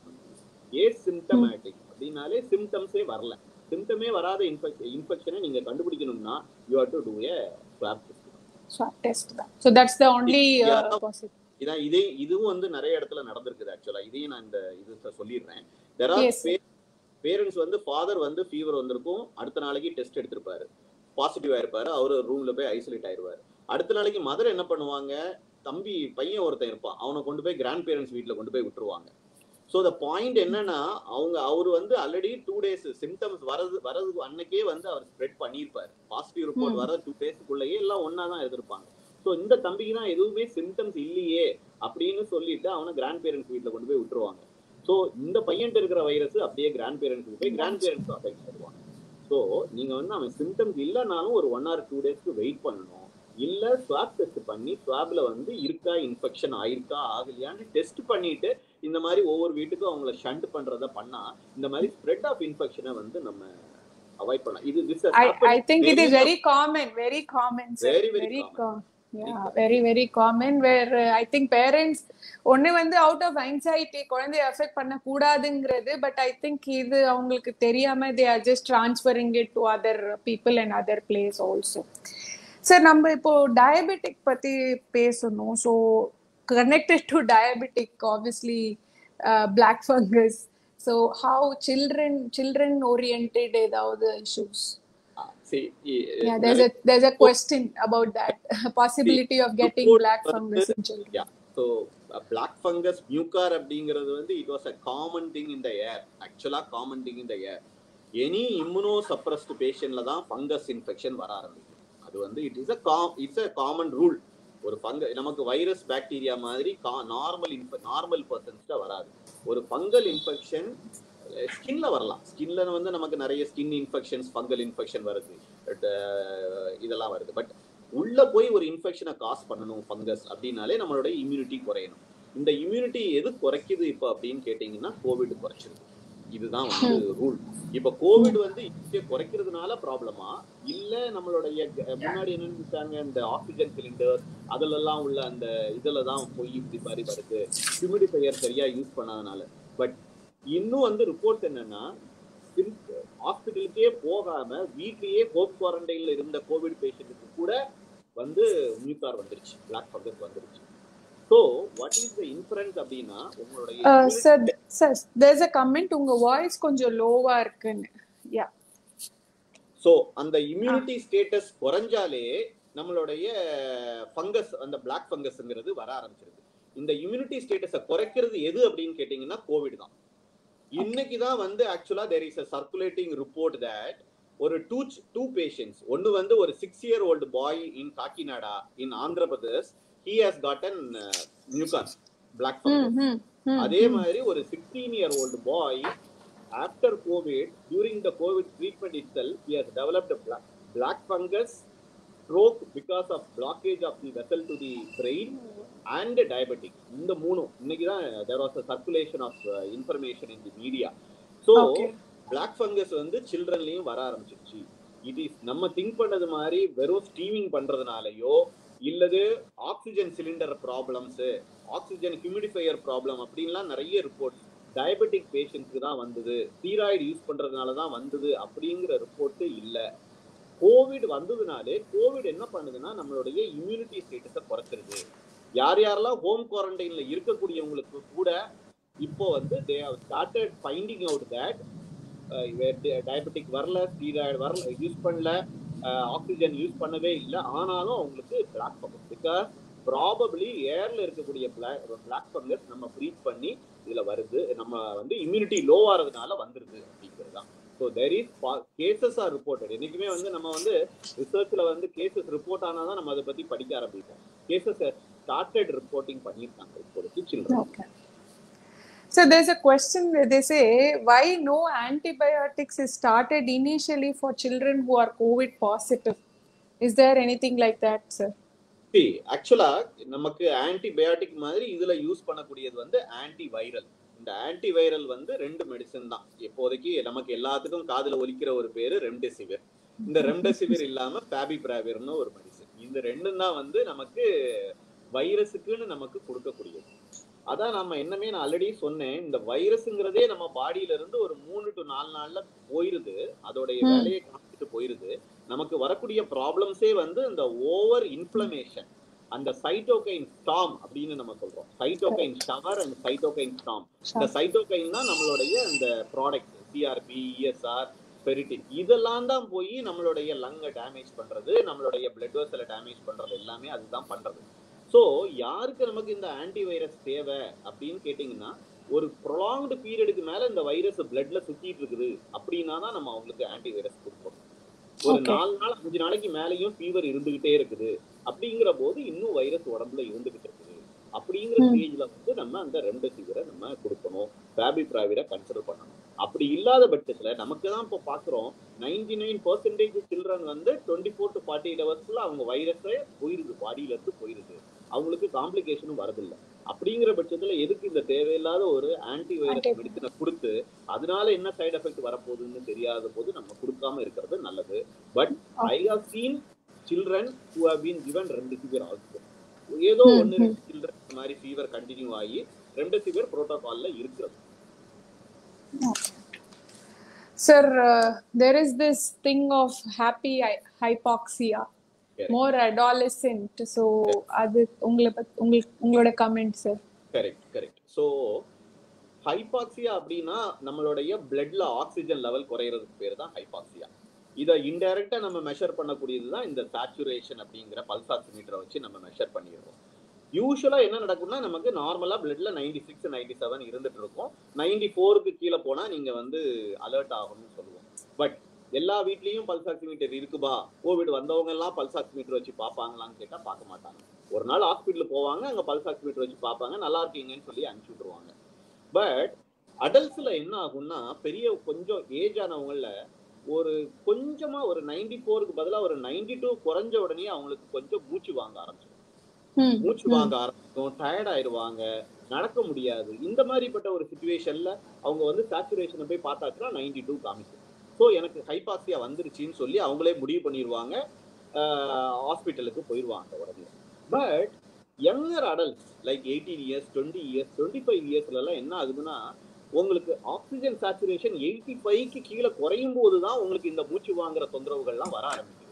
ஏ சிம்டமேட்டிக் அப்படின்னாலே சிம்டம்ஸே வரல சிம்டமே வராத இன்ஃபெக்ஷனை நீங்க கண்டுபிடிக்கணும்னா you have to do a swab swab test தான் so that's the only uh, Yeah. possible இதான் இதே இதுவும் வந்து நிறைய இடத்துல நடந்திருக்குது ஆக்சுவலா இதையும் நான் இந்த இது சொ- சொல்லிடுறேன் there are Yes, sir. Parents வந்து ஃபாதர் வந்து ஃபீவர் வந்திருக்கும் அடுத்த நாளைக்கு டெஸ்ட் எடுத்திருப்பாரு பாசிட்டிவ் ஆயிருப்பாரு அவரு ரூம்ல போய் ஐசோலேட் ஆயிருவாரு அடுத்த நாளைக்கு மதர் என்ன பண்ணுவாங்க தம்பி பையன் ஒருத்தன் இருப்பான் அவனை கொண்டு போய் கிராண்ட் பேரண்ட்ஸ் வீட்ல கொண்டு போய் விட்டுருவாங்க ஸோ த பாயிண்ட் என்னன்னா அவங்க அவர் வந்து ஆல்ரெடி டூ டேஸ் சிம்டம்ஸ் வரது வரது அன்னைக்கே வந்து அவர் ஸ்ப்ரெட் பண்ணியிருப்பாரு பாசிட்டிவ் ரிப்போர்ட் Hmm. வர டூ டேஸ்க்குள்ளேயே எல்லாம் ஒன்னா தான் இருந்திருப்பாங்க ஸோ இந்த தம்பிக்கு தான் எதுவுமே சிம்டம்ஸ் இல்லையே அப்படின்னு சொல்லிட்டு அவனை கிராண்ட் பேரண்ட்ஸ் வீட்டில் கொண்டு போய் விட்டுருவாங்க ஸோ இந்த பையன்ட்டு இருக்கிற வைரஸ் அப்படியே கிராண்ட் பேரண்ட்ஸ் போய் கிராண்ட் பேரண்ட்ஸ் அஃபெக்ட் ஆயிடுவாங்க ஸோ நீங்க வந்து அவன் சிம்டம்ஸ் இல்லைனாலும் ஒரு ஒன் ஆர் டூ டேஸ்க்கு வெயிட் பண்ணணும் இல்ல ஸ்வாப் டெஸ்ட் பண்ணி ஸ்வாப்ல வந்து இருக்கா இன்ஃபெக்ஷன் ஆயிருக்கா ஆகலையான்னு டெஸ்ட் பண்ணிட்டு இந்த மாதிரி ஒவ்வொரு வீட்டுக்கும் அவங்கள ஷண்ட் பண்றத பண்ணா இந்த மாதிரி ஸ்ப்ரெட் ஆஃப் இன்ஃபெக்ஷனை வந்து நம்ம அவாய்ட் பண்ணலாம் இது this has I, happened I think it is many very common, very common, sir. Very, very com- yeah, very, very common. Where uh, I think parents ஒண்ணு வந்து அவுட் ஆஃப் anxiety குழந்தைய affect பண்ண கூடாதுங்கிறது but I think இது அவங்களுக்கு தெரியாம they are just transferring it to other people and other place also sir நம்ம இப்போ டயபெட்டிக் பத்தி பேசணும் so connected to diabetic obviously black fungus so how children children oriented ஏதாவது issues see, Yeah, there's a there's a question about that possibility of getting report black வந்து- fungus in children. yeah so uh, black fungus mucar அப்படிங்கிறது வந்து it was a common thing in the air actually common thing in the air any immunosuppressed பேஷண்ட்ல தான் fungus infection வர ஆரம்பிக்கும் அது வந்து it is a காம் it's a common rule ஒரு ஃபங்க நமக்கு வைரஸ் பாக்டீரியா மாதிரி நார்மல் நார்மல் பர்சன்ஸ்ட வராது ஒரு ஃபங்கல் இன்ஃபெக்ஷன் ஸ்கின்ல வரலாம் ஸ்கின்ல வந்து நமக்கு நிறைய ஸ்கின் இன்ஃபெக்ஷன்ஸ் ஃபங்கல் இன்ஃபெக்ஷன் வருது But, uh, இதெல்லாம் வருது பட் உள்ள போய் ஒரு இன்ஃபெக்ஷனை காஸ் பண்ணணும் ஃபங்கஸ் அப்படின்னாலே நம்மளோட இம்யூனிட்டி குறையணும் இந்த இம்யூனிட்டி எது குறைக்குது இப்போ அப்படின்னு கேட்டிங்கன்னா கோவிட் குறைச்சிருது இதுதான் வந்து ரூல் இப்ப கோவிட் வந்து இங்கே குறைக்கிறதுனால ப்ராப்ளமா இல்ல நம்மளுடைய க- முன்னாடி என்ன நினைச்சாங்க இந்த ஆக்சிஜன் சிலிண்டர் அதுல எல்லாம் உள்ள அந்த இதுல தான் போய் இப்படி மாதிரி வருது ஹியூமிடிஃபையர் சரியா யூஸ் பண்ணாதனால பட் இன்னும் வந்து ரிப்போர்ட் என்னன்னா ஹாஸ்பிட்டலுக்கே போகாம வீட்லயே ஹோம் குவாரண்டைன்ல இருந்த கோவிட் பேஷண்ட்டுக்கு கூட வந்து மியூகார் வந்துருச்சு பிளாக் ஃபங்கஸ் வந்துருச்சு so what is the inference அப்படின்னா உங்களுடைய Uh, immunity- sir, th- sir, there's a comment உங்க வாய்ஸ் கொஞ்சம் லோவா இருக்குன்னு யா ஸோ அந்த இம்யூனிட்டி ஸ்டேட்டஸ் குறைஞ்சாலே நம்மளுடைய ஃபங்கஸ் அந்த பிளாக் ஃபங்கஸ்ங்கிறது வர ஆரம்பிச்சிருது இந்த இம்யூனிட்டி ஸ்டேட்டஸை குறைக்கிறது எது அப்படின்னு கேட்டிங்கன்னா கோவிட் தான் இன்னைக்கு தான் வந்து actually there is a circulating report that ஒரு டூ டூ பேஷண்ட்ஸ் ஒன்னு வந்து ஒரு six year old boy in Kakinada in Andhra Pradesh he has gotten நியூகான் பிளாக் ஃபங்கஸ் அதே மாதிரி ஒரு sixteen year old boy after covid during the covid treatment it said he has developed black fungus stroke because of blockage of the vessel to the brain and diabetic இந்த மூணும் இன்னைக்கு தான் there was a circulation of information in the media so Okay. Black fungus வந்து சில்ட்ரன்லயும் வர ஆரம்பிச்சிருச்சு it is நம்ம think பண்ணது மாதிரி வெறும் ஸ்டீமிங் பண்றதுனாலயோ இல்லது oxygen cylinder problems oxygen humidifier problem அப்படின்லாம் நிறைய ரிப்போர்ட் டயபெட்டிக் பேஷண்ட்ஸ்க்கு தான் வந்தது ஸ்டீராய்டு யூஸ் பண்றதுனால தான் வந்தது அப்படிங்கிற ரிப்போர்ட் இல்ல கோவிட் வந்ததுனாலே கோவிட் என்ன பண்ணுதுன்னா நம்மளுடைய இம்யூனிட்டி ஸ்டேட்டஸை குறைச்சிருது யார் யாரெல்லாம் ஹோம் குவாரண்டைன்ல இருக்கக்கூடியவங்களுக்கு கூட இப்போ வந்து they have started finding out that diabetic வரல ஸ்டீராய்டு வரல யூஸ் பண்ணல ஆக்சிஜன் யூஸ் பண்ணவே இல்லை ஆனாலும் அவங்களுக்கு பிளாக் ஃபங்கஸ் பிகாஸ் ப்ராபப்ளி ஏர்ல இருக்கக்கூடிய பிளாக் பிளாக் ஃபங்கஸ் நம்ம ப்ரீத் பண்ணி இதுல வருது நம்ம வந்து இம்யூனிட்டி லோ ஆகிறதுனால வந்துருது அப்படிங்கிறது தான் so there is cases are reported என்னைக்குமே வந்து நம்ம வந்து ரிசர்ச்ல வந்து கேசஸ் ரிப்போர்ட் ஆனால் தான் நம்ம அதை பத்தி படிக்க ஆரம்பிப்போம் கேசஸ் ஸ்டார்டட் ரிப்போர்ட்டிங் பண்ணியிருக்காங்க இப்போதைக்கு children Okay. So there's a question where they say why no antibiotics is started initially for children who are COVID positive. Is there anything like that, sir? ஆக்சுவலா நமக்கு ஆன்டிபயோட்டிக் மாதிரி இதுல use பண்ணக்கூடியது வந்து anti viral இந்த anti viral வந்து ரெண்டு medicine தான் இப்போதைக்கு நமக்கு எல்லாத்துக்கும் காதுல ஒலிக்கிற ஒரு பேரு ரெம்டெசிவிர் இந்த ரெம்டெசிவிர் இல்லாம பேபிபிராவிர்னு ஒரு மெடிசன் இந்த ரெண்டும் தான் வந்து நமக்கு வைரஸுக்குன்னு நமக்கு கொடுக்கக்கூடியது அதான் நம்ம என்னமே நான் ஆல்ரெடி சொன்னேன் இந்த வைரஸ்ங்கிறதே நம்ம பாடியில இருந்து ஒரு மூணு டு நாலு நாள்ல போயிருது அதோடைய ம். வேலையை காமிச்சிட்டு போயிருது நமக்கு வரக்கூடிய ப்ராப்ளம்ஸே வந்து இந்த ஓவர் இன்ஃப்ளமேஷன் அந்த சைட்டோகைன் ஸ்டாம் அப்படின்னு நம்ம சொல்றோம் cytokine shower and cytokine storm இந்த சைட்டோகைன் தான் நம்மளுடைய இந்த ப்ராடக்ட் சிஆர்பி இஎஸ்ஆர் பெரிட்டின் இதெல்லாம் தான் போய் நம்மளுடைய லங்கை டேமேஜ் பண்றது நம்மளுடைய பிளட் வெசலை டேமேஜ் பண்றது எல்லாமே அதுதான் பண்றது ஸோ யாருக்கு நமக்கு இந்த ஆன்டி வைரஸ் தேவை அப்படின்னு கேட்டிங்கன்னா ஒரு ப்ரொலாங்டு பீரியடுக்கு மேல இந்த வைரஸ் பிளட்ல சுத்திட்டு இருக்குது அப்படின்னா தான் நம்ம அவங்களுக்கு ஆன்டி வைரஸ் கொடுப்போம் ஒரு Okay. நாலு நாள் அஞ்சு நாளைக்கு மேலேயும் ஃபீவர் இருந்துகிட்டே இருக்குது அப்படிங்கிற போது இன்னும் வைரஸ் உடம்புல இருந்துகிட்டு இருக்குது அப்படிங்கிற ம். ஸ்டேஜ்ல வந்து நம்ம அந்த ரெம்டெசிவிரை நம்ம கொடுக்கணும் ஃபேபிப்ராவிரை கன்சிடர் பண்ணணும் அப்படி இல்லாத பட்சத்துல நமக்கு தான் இப்போ பாக்குறோம் நைன்டி நைன் பர்சன்டேஜ் சில்ட்ரன் வந்து twenty four to forty eight ஹவர்ஸ்க்குள்ள அவங்க வைரஸே போயிருது பாடியில இருந்து போயிருது அவங்களுக்கு காம்ப்ளிகேஷனும் வரதில்லை அப்படிங்கிற பட்சத்துல எதுக்கு இந்த தேவையில்லாத ஒரு ஆன்டி வைரஸ் Anti- மெடிசனை கொடுத்து அதனால என்ன சைடு எஃபெக்ட் வரப்போகுதுன்னு தெரியாத போது நம்ம கொடுக்காம இருக்கிறது நல்லது but I have seen children who have been given remdesivir also ஏதோ ம், ஒன்னு ம். ரெண்டு சில்ட்ரன் இந்த மாதிரி ஃபீவர் கண்டினியூ ஆகி ரெம்டெசிவிர் புரோட்டோகால்ல இருக்கிறது Sir, uh, there is this thing of happy hy- hypoxia, Correct. more adolescent. So, அது உங்களை பத்- உங்களுக்கு உங்களோட comment sir correct correct so hypoxia அப்படின்னா நம்மளுடைய பிளட்ல ஆக்சிஜன் லெவல் குறையிறதுக்கு பேர் தான் ஹைபாக்சியா இதை இன்டைரக்டா நம்ம மெஷர் பண்ணக்கூடியது தான் இந்த சேச்சுரேஷன் அப்படிங்கிற பல்ஸ் ஆக்சிமீட்டரை வச்சு நம்ம மெஷர் பண்ணிடுறோம் யூஸ்வலா என்ன நடக்கும்னா நமக்கு நார்மலா பிளட்ல நைன்டி சிக்ஸ் நைன்டி செவன் இருந்துட்டு இருக்கும் நைன்டி ஃபோருக்கு கீழே போனா நீங்க வந்து அலர்ட் ஆகணும்னு சொல்லுவோம் பட் எல்லா வீட்லயும் பல்ஸ் ஆக்சிமீட்டர் இருக்குபா கோவிட் வந்தவங்க எல்லாம் பல்ஸ் ஆக்சிமீட்டர் வச்சு பார்ப்பாங்களான்னு கேட்டா பார்க்க மாட்டாங்க ஒரு நாள் ஹாஸ்பிட்டல் போவாங்க அங்க பல்ஸ் ஆக்சிமீட்டர் வச்சு பார்ப்பாங்க நல்லா இருக்கீங்கன்னு சொல்லி அனுப்பிச்சு விட்டுருவாங்க பட் அடல்ட்ஸ்ல என்ன ஆகும்னா பெரிய கொஞ்சம் ஏஜ் ஆனவங்கள ஒரு கொஞ்சமா ஒரு நைன்டி ஃபோருக்கு பதிலா ஒரு நைன்டி டூ குறைஞ்ச உடனே அவங்களுக்கு கொஞ்சம் மூச்சு வாங்க ஆரம்பிச்சிடும் ம், மூச்சு ம். வாங்க ஆரம்பிக்கும் டயர்ட் ஆயிருவாங்க நடக்க முடியாது இந்த மாதிரிப்பட்ட ஒரு சுச்சுவேஷன்ல அவங்க வந்து சேச்சுரேஷனை போய் பார்த்தாச்சுன்னா நைன்டி டூ காமிக்கும் ஸோ எனக்கு ஹைபாக்சியா வந்துருச்சுன்னு சொல்லி அவங்களே முடிவு பண்ணிடுவாங்க ஹாஸ்பிட்டலுக்கு போயிடுவாங்க உடனே but younger adults like eighteen years twenty years twenty five இயர்ஸ்லாம் என்ன ஆகுதுன்னா உங்களுக்கு ஆக்சிஜன் சேச்சுரேஷன் எயிட்டி ஃபைவ்க்கு கீழே குறையும் போது தான் உங்களுக்கு இந்த மூச்சு வாங்குற தொந்தரவுகள்லாம் வர ஆரம்பிக்குது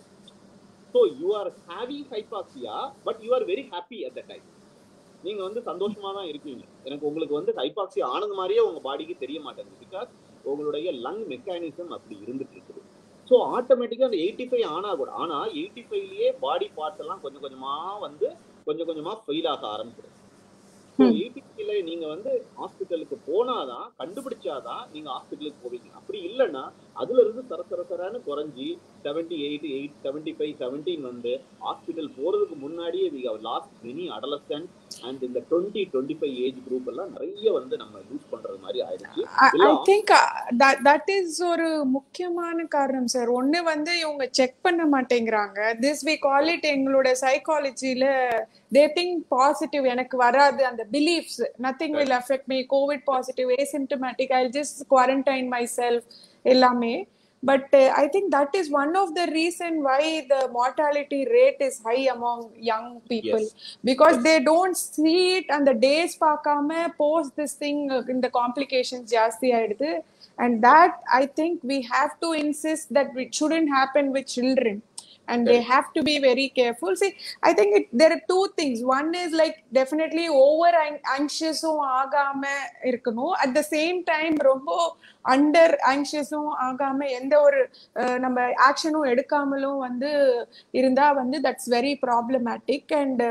so you are having hypoxia but you are very happy at the time நீங்க வந்து சந்தோஷமா தான் இருக்கீங்க எனக்கு உங்களுக்கு வந்து ஹைபாக்சியா ஆனது மாதிரியே உங்க பாடிக்கு தெரிய மாட்டேங்குது பிகாஸ் உங்களுடைய லங் மெக்கானிசம் அப்படி இருந்துட்டு இருக்குது ஸோ ஆட்டோமேட்டிக்கா அந்த எயிட்டி ஃபைவ் ஆனா கூட ஆனா எயிட்டி ஃபைவ்லயே பாடி பார்ட்ஸ் எல்லாம் கொஞ்சம் கொஞ்சமா வந்து கொஞ்சம் கொஞ்சமா ஃபெயில் ஆக ஆரம்பிச்சிடும் ஸோ Hmm. எயிட்டி ஃபைவ்ல நீங்க வந்து ஹாஸ்பிட்டலுக்கு போனாதான் கண்டுபிடிச்சாதான் நீங்க ஹாஸ்பிட்டலுக்கு போவீங்க அப்படி இல்லைன்னா அதுல இருந்து சர சர சரன்னு குறைஞ்சி seventy eight eight seventy five seventeen வந்து ஹாஸ்பிட்டல் போறதுக்கு முன்னாடியே we have lost many adolescent and இந்த twenty twenty five age group எல்லாம் நிறைய வந்து நம்ம யூஸ் பண்றது மாதிரி ஆயிடுச்சு ஐ எல்லாம் திங்க் தட் இஸ் ஒரு முக்கியமான காரணம் சார் ஒண்ணு வந்து இவங்க செக் பண்ண மாட்டேங்கிறாங்க திஸ் வி கால் இட் எங்களோட சைக்காலஜில தே திங்க் பாசிட்டிவ் எனக்கு வராது அந்த beliefs nothing will affect me covid positive asymptomatic I just quarantine myself எல்லாமே but I think that is one of the reason why the mortality rate is high among young people because they don't see it அந்த days பார்க்காம post this thing இந்த complications ஜாஸ்தி ஆயிடுது and that I think we have to insist that it shouldn't happen with children and they have to be very careful see i think it, there are two things one is like definitely over anxious-உம் ஆகாம இருக்கணும் at the same time ரொம்ப under ஆங்ஷியஸும் ஆகாம எந்த ஒரு அஹ், நம்ம ஆக்ஷனும் எடுக்காமலும் வந்து இருந்தா வந்து that's very problematic and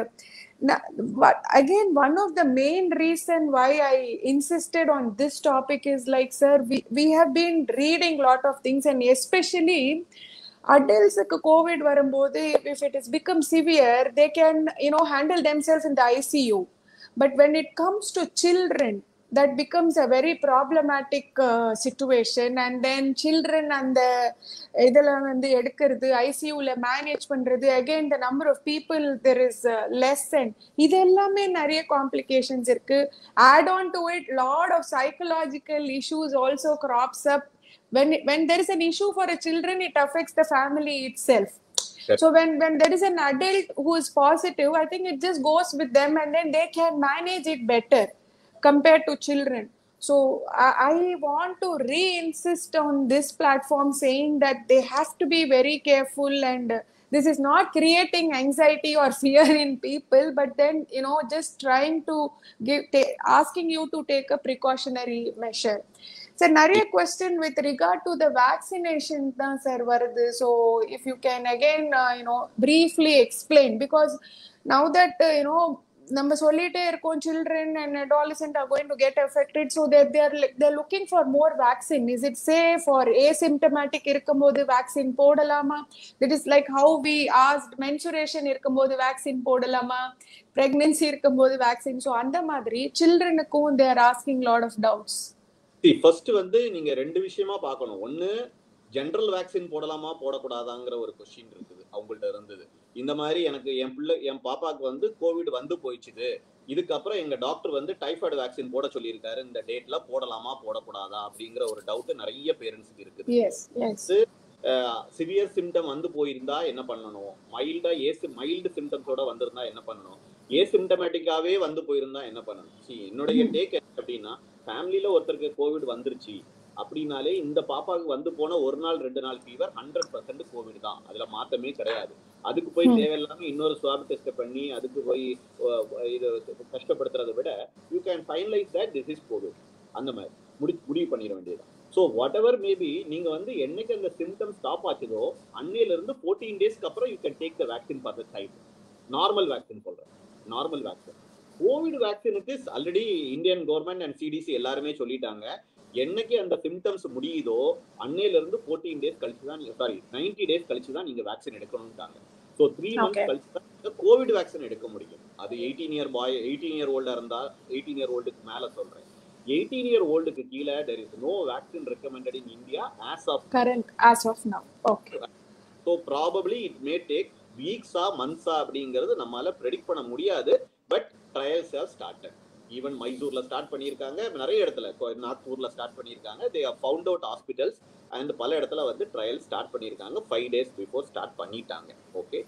but again one of the main reason why i insisted on this topic is like sir we, we have been reading lot of things and especially adultsக்கு covid வரும்போது if it has become severe they can you know handle themselves in the icu but when it comes to children that becomes a very problematic uh, situation and then children அந்த இதுல வந்து எடுக்கிறது ஐசியூல manage பண்றது again the number of people there is uh, less and இது எல்லாமே நிறைய complications இருக்கு add on to it lot of psychological issues also crops up when when there is an issue for a children it affects the family itself so when when there is an adult who is positive i think it just goes with them and then they can manage it better compared to children so I, I want to re-insist on this platform saying that they have to be very careful and uh, this is not creating anxiety or fear in people but then you know just trying to give ta- asking you to take a precautionary measure sir நிறைய question with regard to the vaccination தான் sir வருது so if you can again you know briefly explain because now that you know நம்ம சொல்லிட்டே இருக்கோம் children and adolescent are going to get affected so they're they're they're looking for more vaccine is it safe for asymptomatic இருக்கும்போது vaccine போடலாமா that is like how we asked menstruation இருக்கும்போது vaccine போடலாமா pregnancy இருக்கும்போது vaccine so அந்த மாதிரி சில்ட்ரனுக்கும் they're asking lot of doubts first வந்து நீங்க ரெண்டு விஷயமா பார்க்கணும் ஒன்னு ஜென்ரல் வேக்சின் போடலாமா போடக்கூடாதாங்கிற ஒரு கொஸ்டின் இருக்குது அவங்கள்ட்ட இருந்தது இந்த மாதிரி எனக்கு என் பிள்ளை என் பாப்பாக்கு வந்து கோவிட் வந்து போயிடுச்சுது இதுக்கப்புறம் எங்க டாக்டர் வந்து டைஃபாய்டு வேக்சின் போட சொல்லியிருக்காரு இந்த டேட்ல போடலாமா போடக்கூடாதா அப்படிங்கிற ஒரு டவுட் நிறைய பேரண்ட்ஸுக்கு இருக்குது எஸ் எஸ் சிவியர் சிம்டம் வந்து போயிருந்தா என்ன பண்ணணும் மைல்டா ஏசி மைல்டு சிம்டம்ஸோட வந்திருந்தா என்ன பண்ணணும் ஏ சிம்டமேட்டிக்காவே வந்து போயிருந்தா என்ன பண்ணணும் See, என்னுடைய டேக் அப்படின்னா ஃபேமிலியில ஒருத்தருக்கு கோவிட் வந்துருச்சு அப்படின்னாலே இந்த பாப்பாவுக்கு வந்து போன ஒரு நாள் ரெண்டு நாள் ஃபீவர் ஹண்ட்ரட் பர்சன்ட் கோவிட் தான் அதுல மாத்தமே கிடையாது அதுக்கு போய் ம். தேவையில்லாம இன்னொரு ஸ்வாப் டெஸ்ட் பண்ணி அதுக்கு போய் அஹ், இது கஷ்டப்படுத்துறதை விட you can finalise that this is covid அந்த மாதிரி முடி முடிவு பண்ணிட வேண்டியது ஸோ வாட் எவர் மேபி நீங்க வந்து என்னைக்கு அந்த சிம்டம் ஸ்டாப் ஆச்சுதோ அன்னையில இருந்து ஃபோர்டீன் டேஸ்க்கு அப்புறம் you can take the vaccine for the child normal vaccine சொல்றேன் நார்மல் வேக்சின் கோவிட் வேக்சினுக்கு already Indian government and CDC எல்லாருமே சொல்லிட்டாங்க என்னைக்கு அந்த சிம்டம்ஸ் முடியுதோ அன்னையில இருந்து ஃபோர்டீன் டேஸ் கழிச்சு தான் நீங்க சாரி நைன்டி டேஸ் கழிச்சு தான் நீங்க வேக்சின் எடுக்கணும்ட்டாங்க ஸோ த்ரீ Okay. மந்த்ஸ் கழிச்சு தான் நீங்க கோவிட் வேக்சின் எடுக்க முடியும் அது eighteen year boy eighteen year ஓல்டா இருந்தா எயிட்டீன் இயர் ஓல்டுக்கு மேல சொல்றேன் எயிட்டீன் இயர் ஓல்டுக்கு கீழே there is no vaccine recommended in India as of current as of now okay so probably it may take வீக்ஸா மந்த்ஸா அப்படிங்கிறது நம்மளால ப்ரெடிக்ட் பண்ண முடியாது but trials have started even மைசூர்ல ஸ்டார்ட் பண்ணியிருக்காங்க நிறைய இடத்துல கோ- நாக்பூர்ல ஸ்டார்ட் பண்ணியிருக்காங்க they have found out hospitals and பல இடத்துல வந்து ட்ரையல் ஸ்டார்ட் பண்ணியிருக்காங்க ஃபைவ் டேஸ் பிஃபோர் ஸ்டார்ட் பண்ணிட்டாங்க ஓகே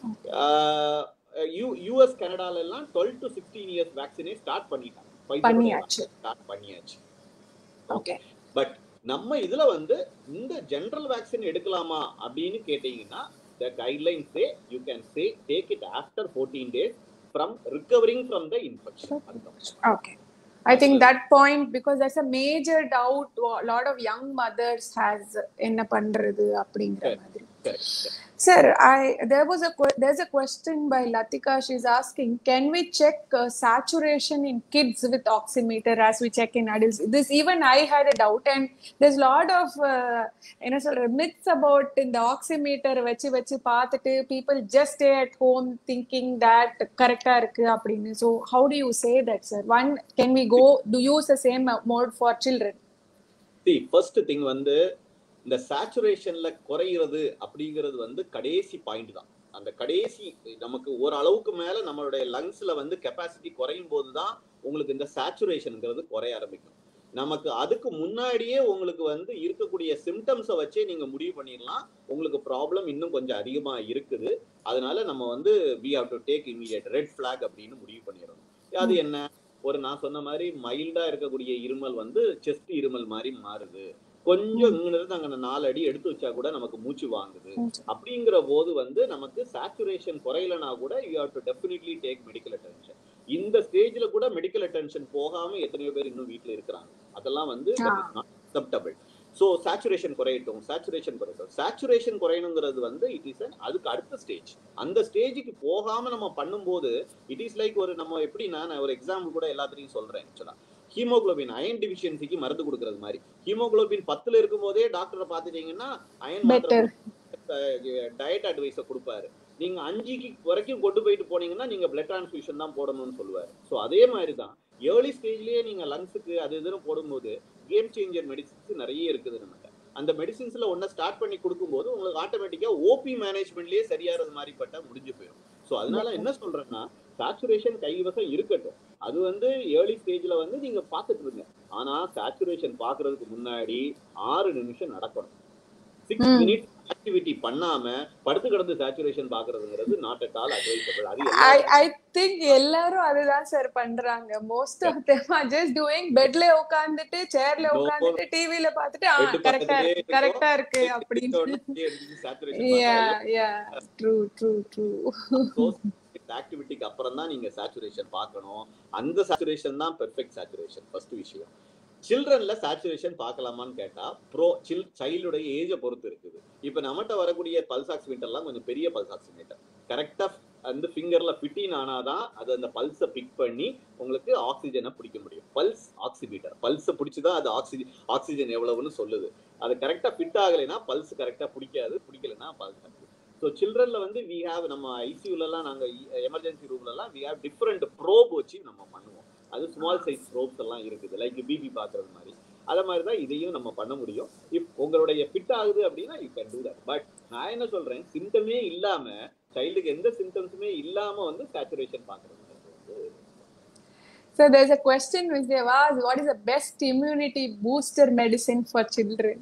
யூ யூஎஸ் கனடால எல்லாம் twelve to sixteen years வேக்சினே start பண்ணிட்டாங்க பண்ணியாச்சு ஸ்டார்ட் பண்ணியாச்சு okay பட் நம்ம இதுல வந்து இந்த ஜெனரல் வேக்சின் எடுக்கலாமா அப்படின்னு கேட்டீங்கன்னா the guideline say you can say take it after fourteen days from recovering from the infection okay i think that point because that's a major doubt a lot of young mothers has என்ன பண்றது அப்படிங்கிற மாதிரி Sir, I there was a que- there's a question by Latika. She's asking, can we check uh, saturation in kids with oximeter as we check in adults? This even I had a doubt, and there's a lot of uh, you know sort of myths about in the oximeter வச்சு வச்சு பார்த்துட்டு people just stay at home thinking that correct இருக்கு அப்படின்னு. So how do you say that, sir? One, can we go do use the same uh, mode for children? See first thing வந்து இந்த சேச்சுரேஷன்ல குறையிறது அப்படிங்கிறது வந்து கடைசி பாயிண்ட் தான் அந்த கடைசி நமக்கு ஒரு அளவுக்கு மேல நம்மளுடைய லங்ஸ்ல வந்து கெப்பாசிட்டி குறையும் போது தான் உங்களுக்கு இந்த சேச்சுரேஷன்ங்கிறது குறைய ஆரம்பிக்கும் நமக்கு அதுக்கு முன்னாடியே உங்களுக்கு வந்து இருக்கக்கூடிய சிம்டம்ஸை வச்சே நீங்க முடிவு பண்ணிடலாம் உங்களுக்கு ப்ராப்ளம் இன்னும் கொஞ்சம் அதிகமா இருக்குது அதனால நம்ம வந்து we have to take immediate red flag அப்படின்னு முடிவு பண்ணிடணும் அது என்ன ஒரு நான் சொன்ன மாதிரி மைல்டா இருக்கக்கூடிய இருமல் வந்து செஸ்ட் இருமல் மாதிரி மாறுது கொஞ்சம் இங்க இருந்து அங்க நாலு அடி எடுத்து வச்சா கூட நமக்கு மூச்சு வாங்குது அப்படிங்கிற போது வந்து நமக்கு சாச்சுரேஷன் குறையலனா கூட you have to definitely take medical attention இந்த ஸ்டேஜ்ல கூட மெடிக்கல் அட்டென்ஷன் போகாம எத்தனையோ பேர் இன்னும் வீட்ல இருக்கிறாங்க அதெல்லாம் வந்து அக்செப்டபிள் ஸோ சேச்சுரேஷன் குறையட்டும் சேச்சுரேஷன் குறையட்டும் சேச்சுரேஷன் குறையணுங்கிறது வந்து இட் இஸ் அதுக்கு அடுத்த ஸ்டேஜ் அந்த ஸ்டேஜுக்கு போகாம நம்ம பண்ணும்போது இட் இஸ் லைக் ஒரு நம்ம எப்படின்னா நான் ஒரு எக்ஸாம்பிள் கூட எல்லாத்துலையும் சொல்றேன் ஆக்சுவலா ஹீமோகுளோபின் அயன் டிஃபிஷியன்சிக்கு மருந்து கொடுக்கறது மாதிரி ஹீமோகுளோபின் பத்துல இருக்கும் போதே டாக்டரை பாத்துட்டீங்கன்னா அயன் டயட் அட்வைஸ கொடுப்பாரு நீங்க அஞ்சுக்கு வரைக்கும் கொண்டு போயிட்டு போனீங்கன்னா நீங்க பிளட் டிரான்ஸ்ஃபியூஷன் தான் போடணும்னு சொல்லுவாரு ஸோ அதே மாதிரி தான் ஏர்லி ஸ்டேஜ்லயே நீங்க லங்ஸுக்கு அது இதுன்னு போடும்போது கேம் சேஞ்சர் மெடிசின்ஸ் நிறைய இருக்குது நம்மகிட்ட அந்த மெடிசின்ஸ்ல ஒன்ன ஸ்டார்ட் பண்ணி கொடுக்கும்போது உங்களுக்கு ஆட்டோமேட்டிக்கா ஓபி மேனேஜ்மெண்ட்லயே சரியாறது மாதிரி பட்டா முடிஞ்சு போயிடும் ஸோ அதனால என்ன சொல்றேன்னா சேச்சுரேஷன் கைவசம் இருக்கட்டும் அது வந்து ஏர்லி ஸ்டேஜ்ல வந்து நீங்க பாத்துட்டு இருங்க ஆனா சேச்சுரேஷன் பாக்குறதுக்கு முன்னாடி ஆறு நிமிஷம் நடக்கணும் சிக்ஸ் மினிட் ஆக்டிவிட்டி பண்ணாம படுத்து கிடந்து சேச்சுரேஷன் பாக்குறதுங்கிறது நாட் அட் ஆல் அட்வைசபிள் அது ஐ திங்க் எல்லாரும் அதுதான் சார் பண்றாங்க most of them are just doing பெட்ல உட்கார்ந்துட்டு சேர்ல உட்கார்ந்துட்டு டிவில பார்த்துட்டு கரெக்டா கரெக்டா இருக்கு அப்படின்னு yeah yeah true true true ஆக்டிவிட்டிக்கு அப்புறம் தான் நீங்க சேச்சுரேஷன் பார்க்கணும் அந்த சேச்சுரேஷன் தான் பெர்ஃபெக்ட் சேச்சுரேஷன் ஃபர்ஸ்ட் விஷயம் சில்ட்ரன்ல சேச்சுரேஷன் பார்க்கலாமான்னு கேட்டா ப்ரோ சில் சைல்டுடைய ஏஜை பொறுத்து இருக்குது இப்போ நம்மகிட்ட வரக்கூடிய பல்ஸ் ஆக்சிமீட்டர்லாம் கொஞ்சம் பெரிய பல்ஸ் ஆக்சிமீட்டர் கரெக்டா வந்து ஃபிங்கர்ல ஃபிட்டின் ஆனாதான் அது அந்த பல்ஸை பிக் பண்ணி உங்களுக்கு ஆக்சிஜனை பிடிக்க முடியும் பல்ஸ் ஆக்சிமீட்டர் பல்ஸை பிடிச்சிதான் அது ஆக்சிஜன் ஆக்சிஜன் எவ்வளவுன்னு சொல்லுது அது கரெக்டா ஃபிட் ஆகலைன்னா பல்ஸ் கரெக்டா பிடிக்காது பிடிக்கலன்னா பல்ஸ் ஸோ சில்ட்ரன்ல வந்து வி ஹாவ் நம்ம ஐசியூலலாம் நாங்கள் எமர்ஜென்சி ரூம்லலாம் வி ஹாவ் டிஃப்ரெண்ட் ப்ரோப் வச்சு நம்ம பண்ணுவோம் அது ஸ்மால் சைஸ் ப்ரோப்ஸ் எல்லாம் இருக்குது லைக் பிபி பார்க்கறது மாதிரி அதே மாதிரி தான் இதையும் நம்ம பண்ண முடியும் இப் உங்களுடைய ஃபிட் ஆகுது அப்படின்னா you can do that but நான் என்ன சொல்றேன் சிம்டமே இல்லாம சைல்டுக்கு எந்த சிம்டம்ஸுமே இல்லாம வந்து சேச்சுரேஷன் பார்க்கறது So there's a question which they have asked, what is the best immunity booster medicine for children?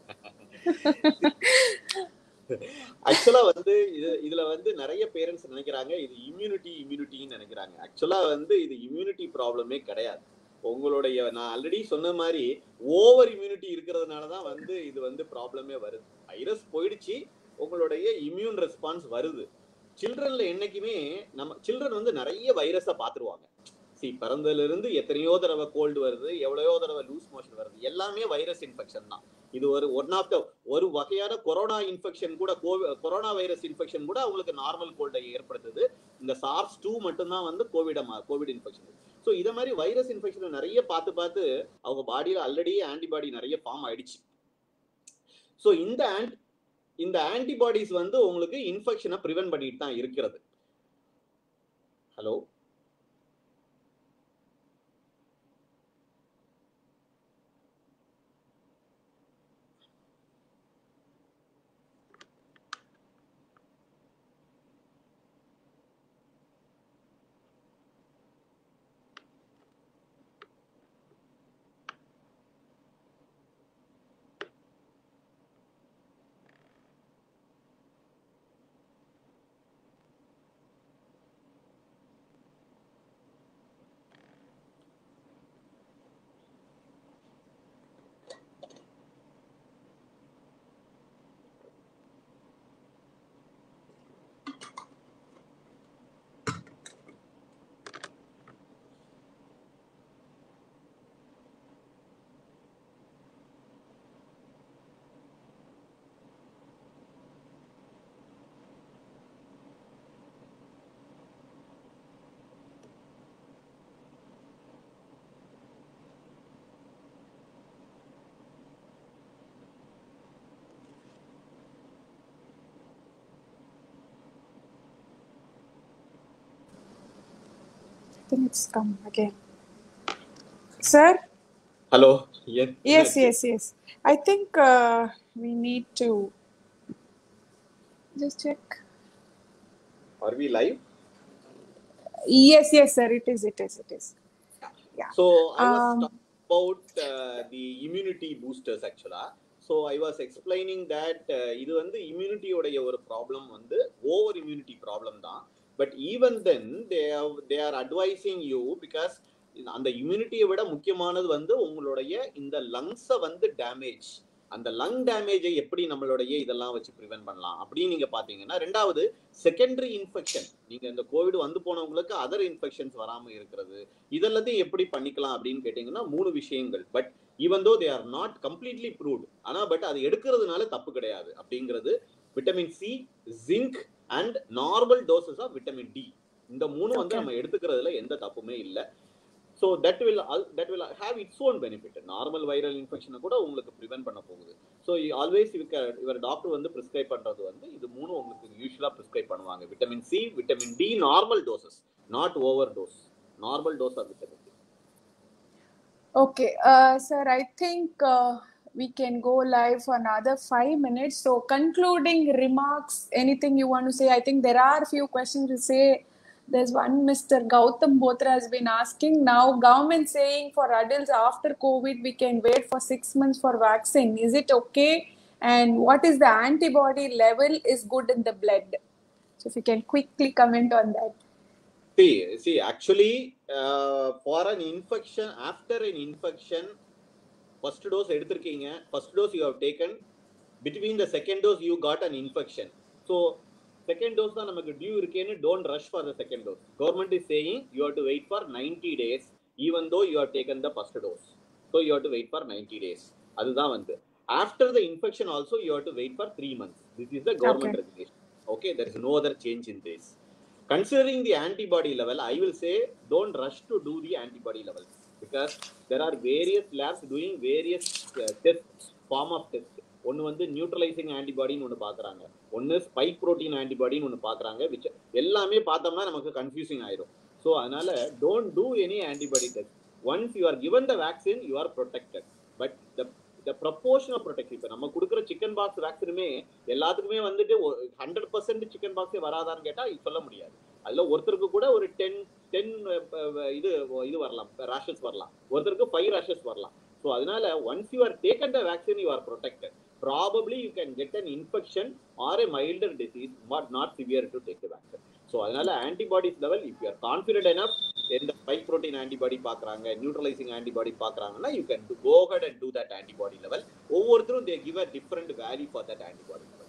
ஆக்சுவலா வந்து இது இதுல வந்து நிறைய பேரண்ட்ஸ் நினைக்கிறாங்க இது இம்யூனிட்டி இம்யூனிட்டின்னு நினைக்கிறாங்க ஆக்சுவலா வந்து இது இம்யூனிட்டி ப்ராப்ளமே கிடையாது உங்களுடைய நான் ஆல்ரெடி சொன்ன மாதிரி ஓவர் இம்யூனிட்டி இருக்கிறதுனால தான் வந்து இது வந்து ப்ராப்ளமே வருது வைரஸ் போயிடுச்சு உங்களுடைய இம்யூன் ரெஸ்பான்ஸ் வருது சில்ட்ரன்ல என்னைக்குமே நம்ம சில்ட்ரன் வந்து நிறைய வைரஸை பார்த்துருவாங்க சி பிறந்ததுல இருந்து எத்தனையோ தடவை கோல்டு வருது எவ்வளையோ தடவை லூஸ் மோஷன் வருது எல்லாமே வைரஸ் இன்ஃபெக்ஷன் தான் இது ஒரு ஒன் ஆஃப் த ஒரு வகையான கொரோனா இன்ஃபெக்ஷன் கூட கொரோனா வைரஸ் இன்ஃபெக்ஷன் கூட அவங்களுக்கு நார்மல் கோல்டை ஏற்படுத்துது இந்த சார்ஸ் டூ மட்டும்தான் வந்து கோவிட கோவிட் இன்ஃபெக்ஷன் ஸோ இதை மாதிரி வைரஸ் இன்ஃபெக்ஷன் நிறைய பார்த்து பார்த்து அவங்க பாடியில் ஆல்ரெடி ஆன்டிபாடி நிறைய ஃபார்ம் ஆயிடுச்சு ஸோ இந்த ஆன்டி இந்த ஆன்டிபாடிஸ் வந்து உங்களுக்கு இன்ஃபெக்ஷனை ப்ரிவென்ட் பண்ணிட்டு தான் இருக்கிறது hello I think it's come again. Sir? Hello. Yes, yes, yes. yes. I think uh, we need to just check. Are we live? Yes, yes, sir. It is, it is, it is. Yeah. So I was Um, talking about uh, the immunity boosters actually. So I was explaining that இது வந்து இம்யூனிட்டியோடைய ஒரு problem வந்து over immunity problem தான் but even then they they are advising you because அந்த இம்யூனிட்டியை விட முக்கியமானது வந்து உங்களுடைய இந்த லங்ஸை வந்து டேமேஜ் அந்த லங் டேமேஜை எப்படி நம்மளுடைய இதெல்லாம் வச்சு ப்ரிவென்ட் பண்ணலாம் அப்படின்னு நீங்க பாத்தீங்கன்னா ரெண்டாவது செகண்டரி இன்ஃபெக்ஷன் நீங்க இந்த கோவிட் வந்து போனவங்களுக்கு அதர் இன்ஃபெக்ஷன்ஸ் வராம இருக்கிறது இதெல்லாத்தையும் எப்படி பண்ணிக்கலாம் அப்படின்னு கேட்டீங்கன்னா மூணு விஷயங்கள் but even though they are not completely proved ஆனா பட் அது எடுக்கிறதுனால தப்பு கிடையாது அப்படிங்கிறது vitamin C zinc and normal doses of vitamin D இந்த மூணு வந்து Okay. நம்ம எடுத்துக்கிறதுல எந்த தப்புமே இல்லை so that will that will have its own benefit normal viral இன்ஃபெக்ஷனை கூட உங்களுக்கு ப்ரிவென்ட் பண்ண போகுது ஸோ ஆல்வேஸ் இவர் டாக்டர் வந்து ப்ரிஸ்கிரைப் பண்றது வந்து இது மூணு உங்களுக்கு யூஸ்வலா ப்ரிஸ்கிரைப் பண்ணுவாங்க vitamin C vitamin D normal doses not over dose normal dose of vitamin D Okay, uh, sir, I think uh, we can go live for another five minutes. So, concluding remarks, anything you want to say? I think there are a few questions to say. There's one Mr. Gautam Botra has been asking now, government saying for adults after COVID we can wait for six months for vaccine. Is it okay? And what is the antibody level is good in the blood? So, if you can quickly comment on that. See, see, actually, uh, for an infection, after an infection, first dose எடுத்திருக்கீங்க first dose you have taken, between the second dose you got an infection. So, second dose தான் நமக்கு due இருக்கேன்னு don't rush for the second dose. Government is saying you have to wait for 90 days even though you have taken the first dose. So, you have to wait for 90 days. அதுதான் வந்து. After the infection also you have to wait for 3 months. This is the government Okay. regulation. Okay, there is no other change in this. considering the antibody level i will say don't rush to do the antibody levels because there are various labs doing various uh, tests form of test ஒன்று வந்து neutralising ஆன்டிபாடின்னு ஒன்று பார்க்குறாங்க ஒன்று spike protein ஆன்டிபாடின்னு ஒன்று பார்க்குறாங்க which எல்லாமே பார்த்தோம்னா நமக்கு கன்ஃபியூசிங் ஆயிரும் ஸோ அதனால don't do any antibody test once you are given the vaccine you are protected but the the proportion of protect இப்போ நம்ம கொடுக்குற சிக்கன் பாக்ஸ் வேக்சினுமே எல்லாத்துக்குமே வந்துட்டு ஹண்ட்ரட் பர்சன்ட் சிக்கன் பாக்ஸே வராதான்னு கேட்டால் சொல்ல முடியாது அதில் ஒருத்தருக்கு கூட ஒரு டென் டென் இது இது வரலாம் ரேஷஸ் வரலாம் ஒருத்தருக்கு ஃபைவ் ரேஷஸ் வரலாம் ஸோ அதனால once you are taken the vaccine you are protected probably you can get an infection or a milder disease but not severe to take the vaccine so அதனால antibodies level if you are confident enough எந்த spike protein antibody பார்க்குறாங்க neutralising antibody பார்க்குறாங்கன்னா you can go ahead and do that antibody level ஒவ்வொருத்தரும் they give a different value for that antibody level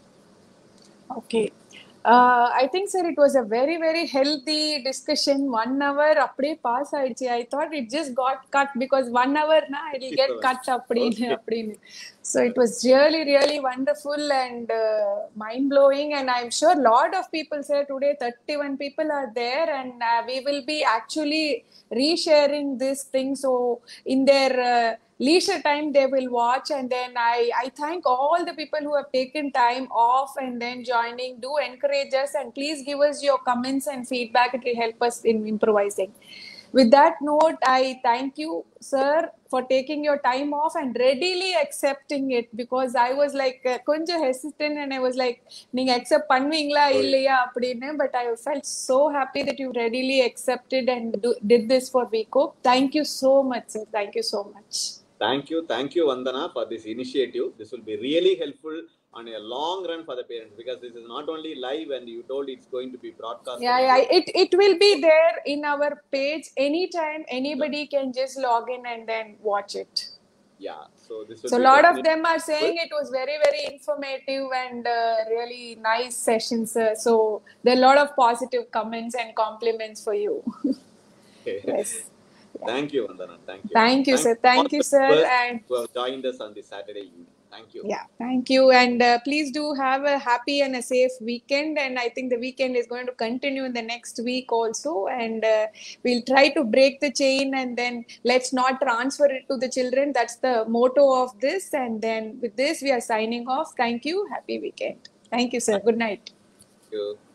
Okay. Uh, I think, sir, it was a very, very healthy discussion. One hour, அப்படியே pass ஆயிடுச்சு. I thought it just got cut because one hour, na, it'll get cut அப்படின்னு Okay. அப்படின்னு. So it was really, really wonderful and uh, mind blowing. And I'm sure a lot of people say today 31 people are there, and uh, we will be actually resharing this thing. So in their uh, leisure time, they will watch. And then I, I thank all the people who have taken time off and then joining. Do encourage us and please give us your comments and feedback. It will help us in improvising. With that note, I thank you, sir, for taking your time off and readily accepting it because I was like uh, கொஞ்சம் hesitant and I was like நீங்க accept பண்ணுவீங்களா இல்லையா அப்படின்னு but I felt so happy that you readily accepted and do, did this for Vico. Thank you so much, sir. Thank you so much. Thank you, thank you, Vandana, for this initiative. This will be really helpful on a long run for the parents because this is not only live and you told it's going to be broadcast. Yeah, yeah. It it will be there in our page anytime. Anybody can just log in and then watch it. Yeah, so this will So a be lot of definitely them are saying it was very, very informative and uh, really nice sessions. Uh, so there are a lot of positive comments and compliments for you. okay. yes. Thank you, Vandana. Thank you. Thank you, sir. Thank all you, the sir. viewers And who have joined us on this Saturday evening. Thank you. yeah, thank you. And uh, please do have a happy and a safe weekend. And I think the weekend is going to continue in the next week also. And uh, we'll try to break the chain and then let's not transfer it to the children. That's the motto of this. And then with this, we are signing off. Thank you. Happy weekend. Thank you, sir. Good night. Thank you.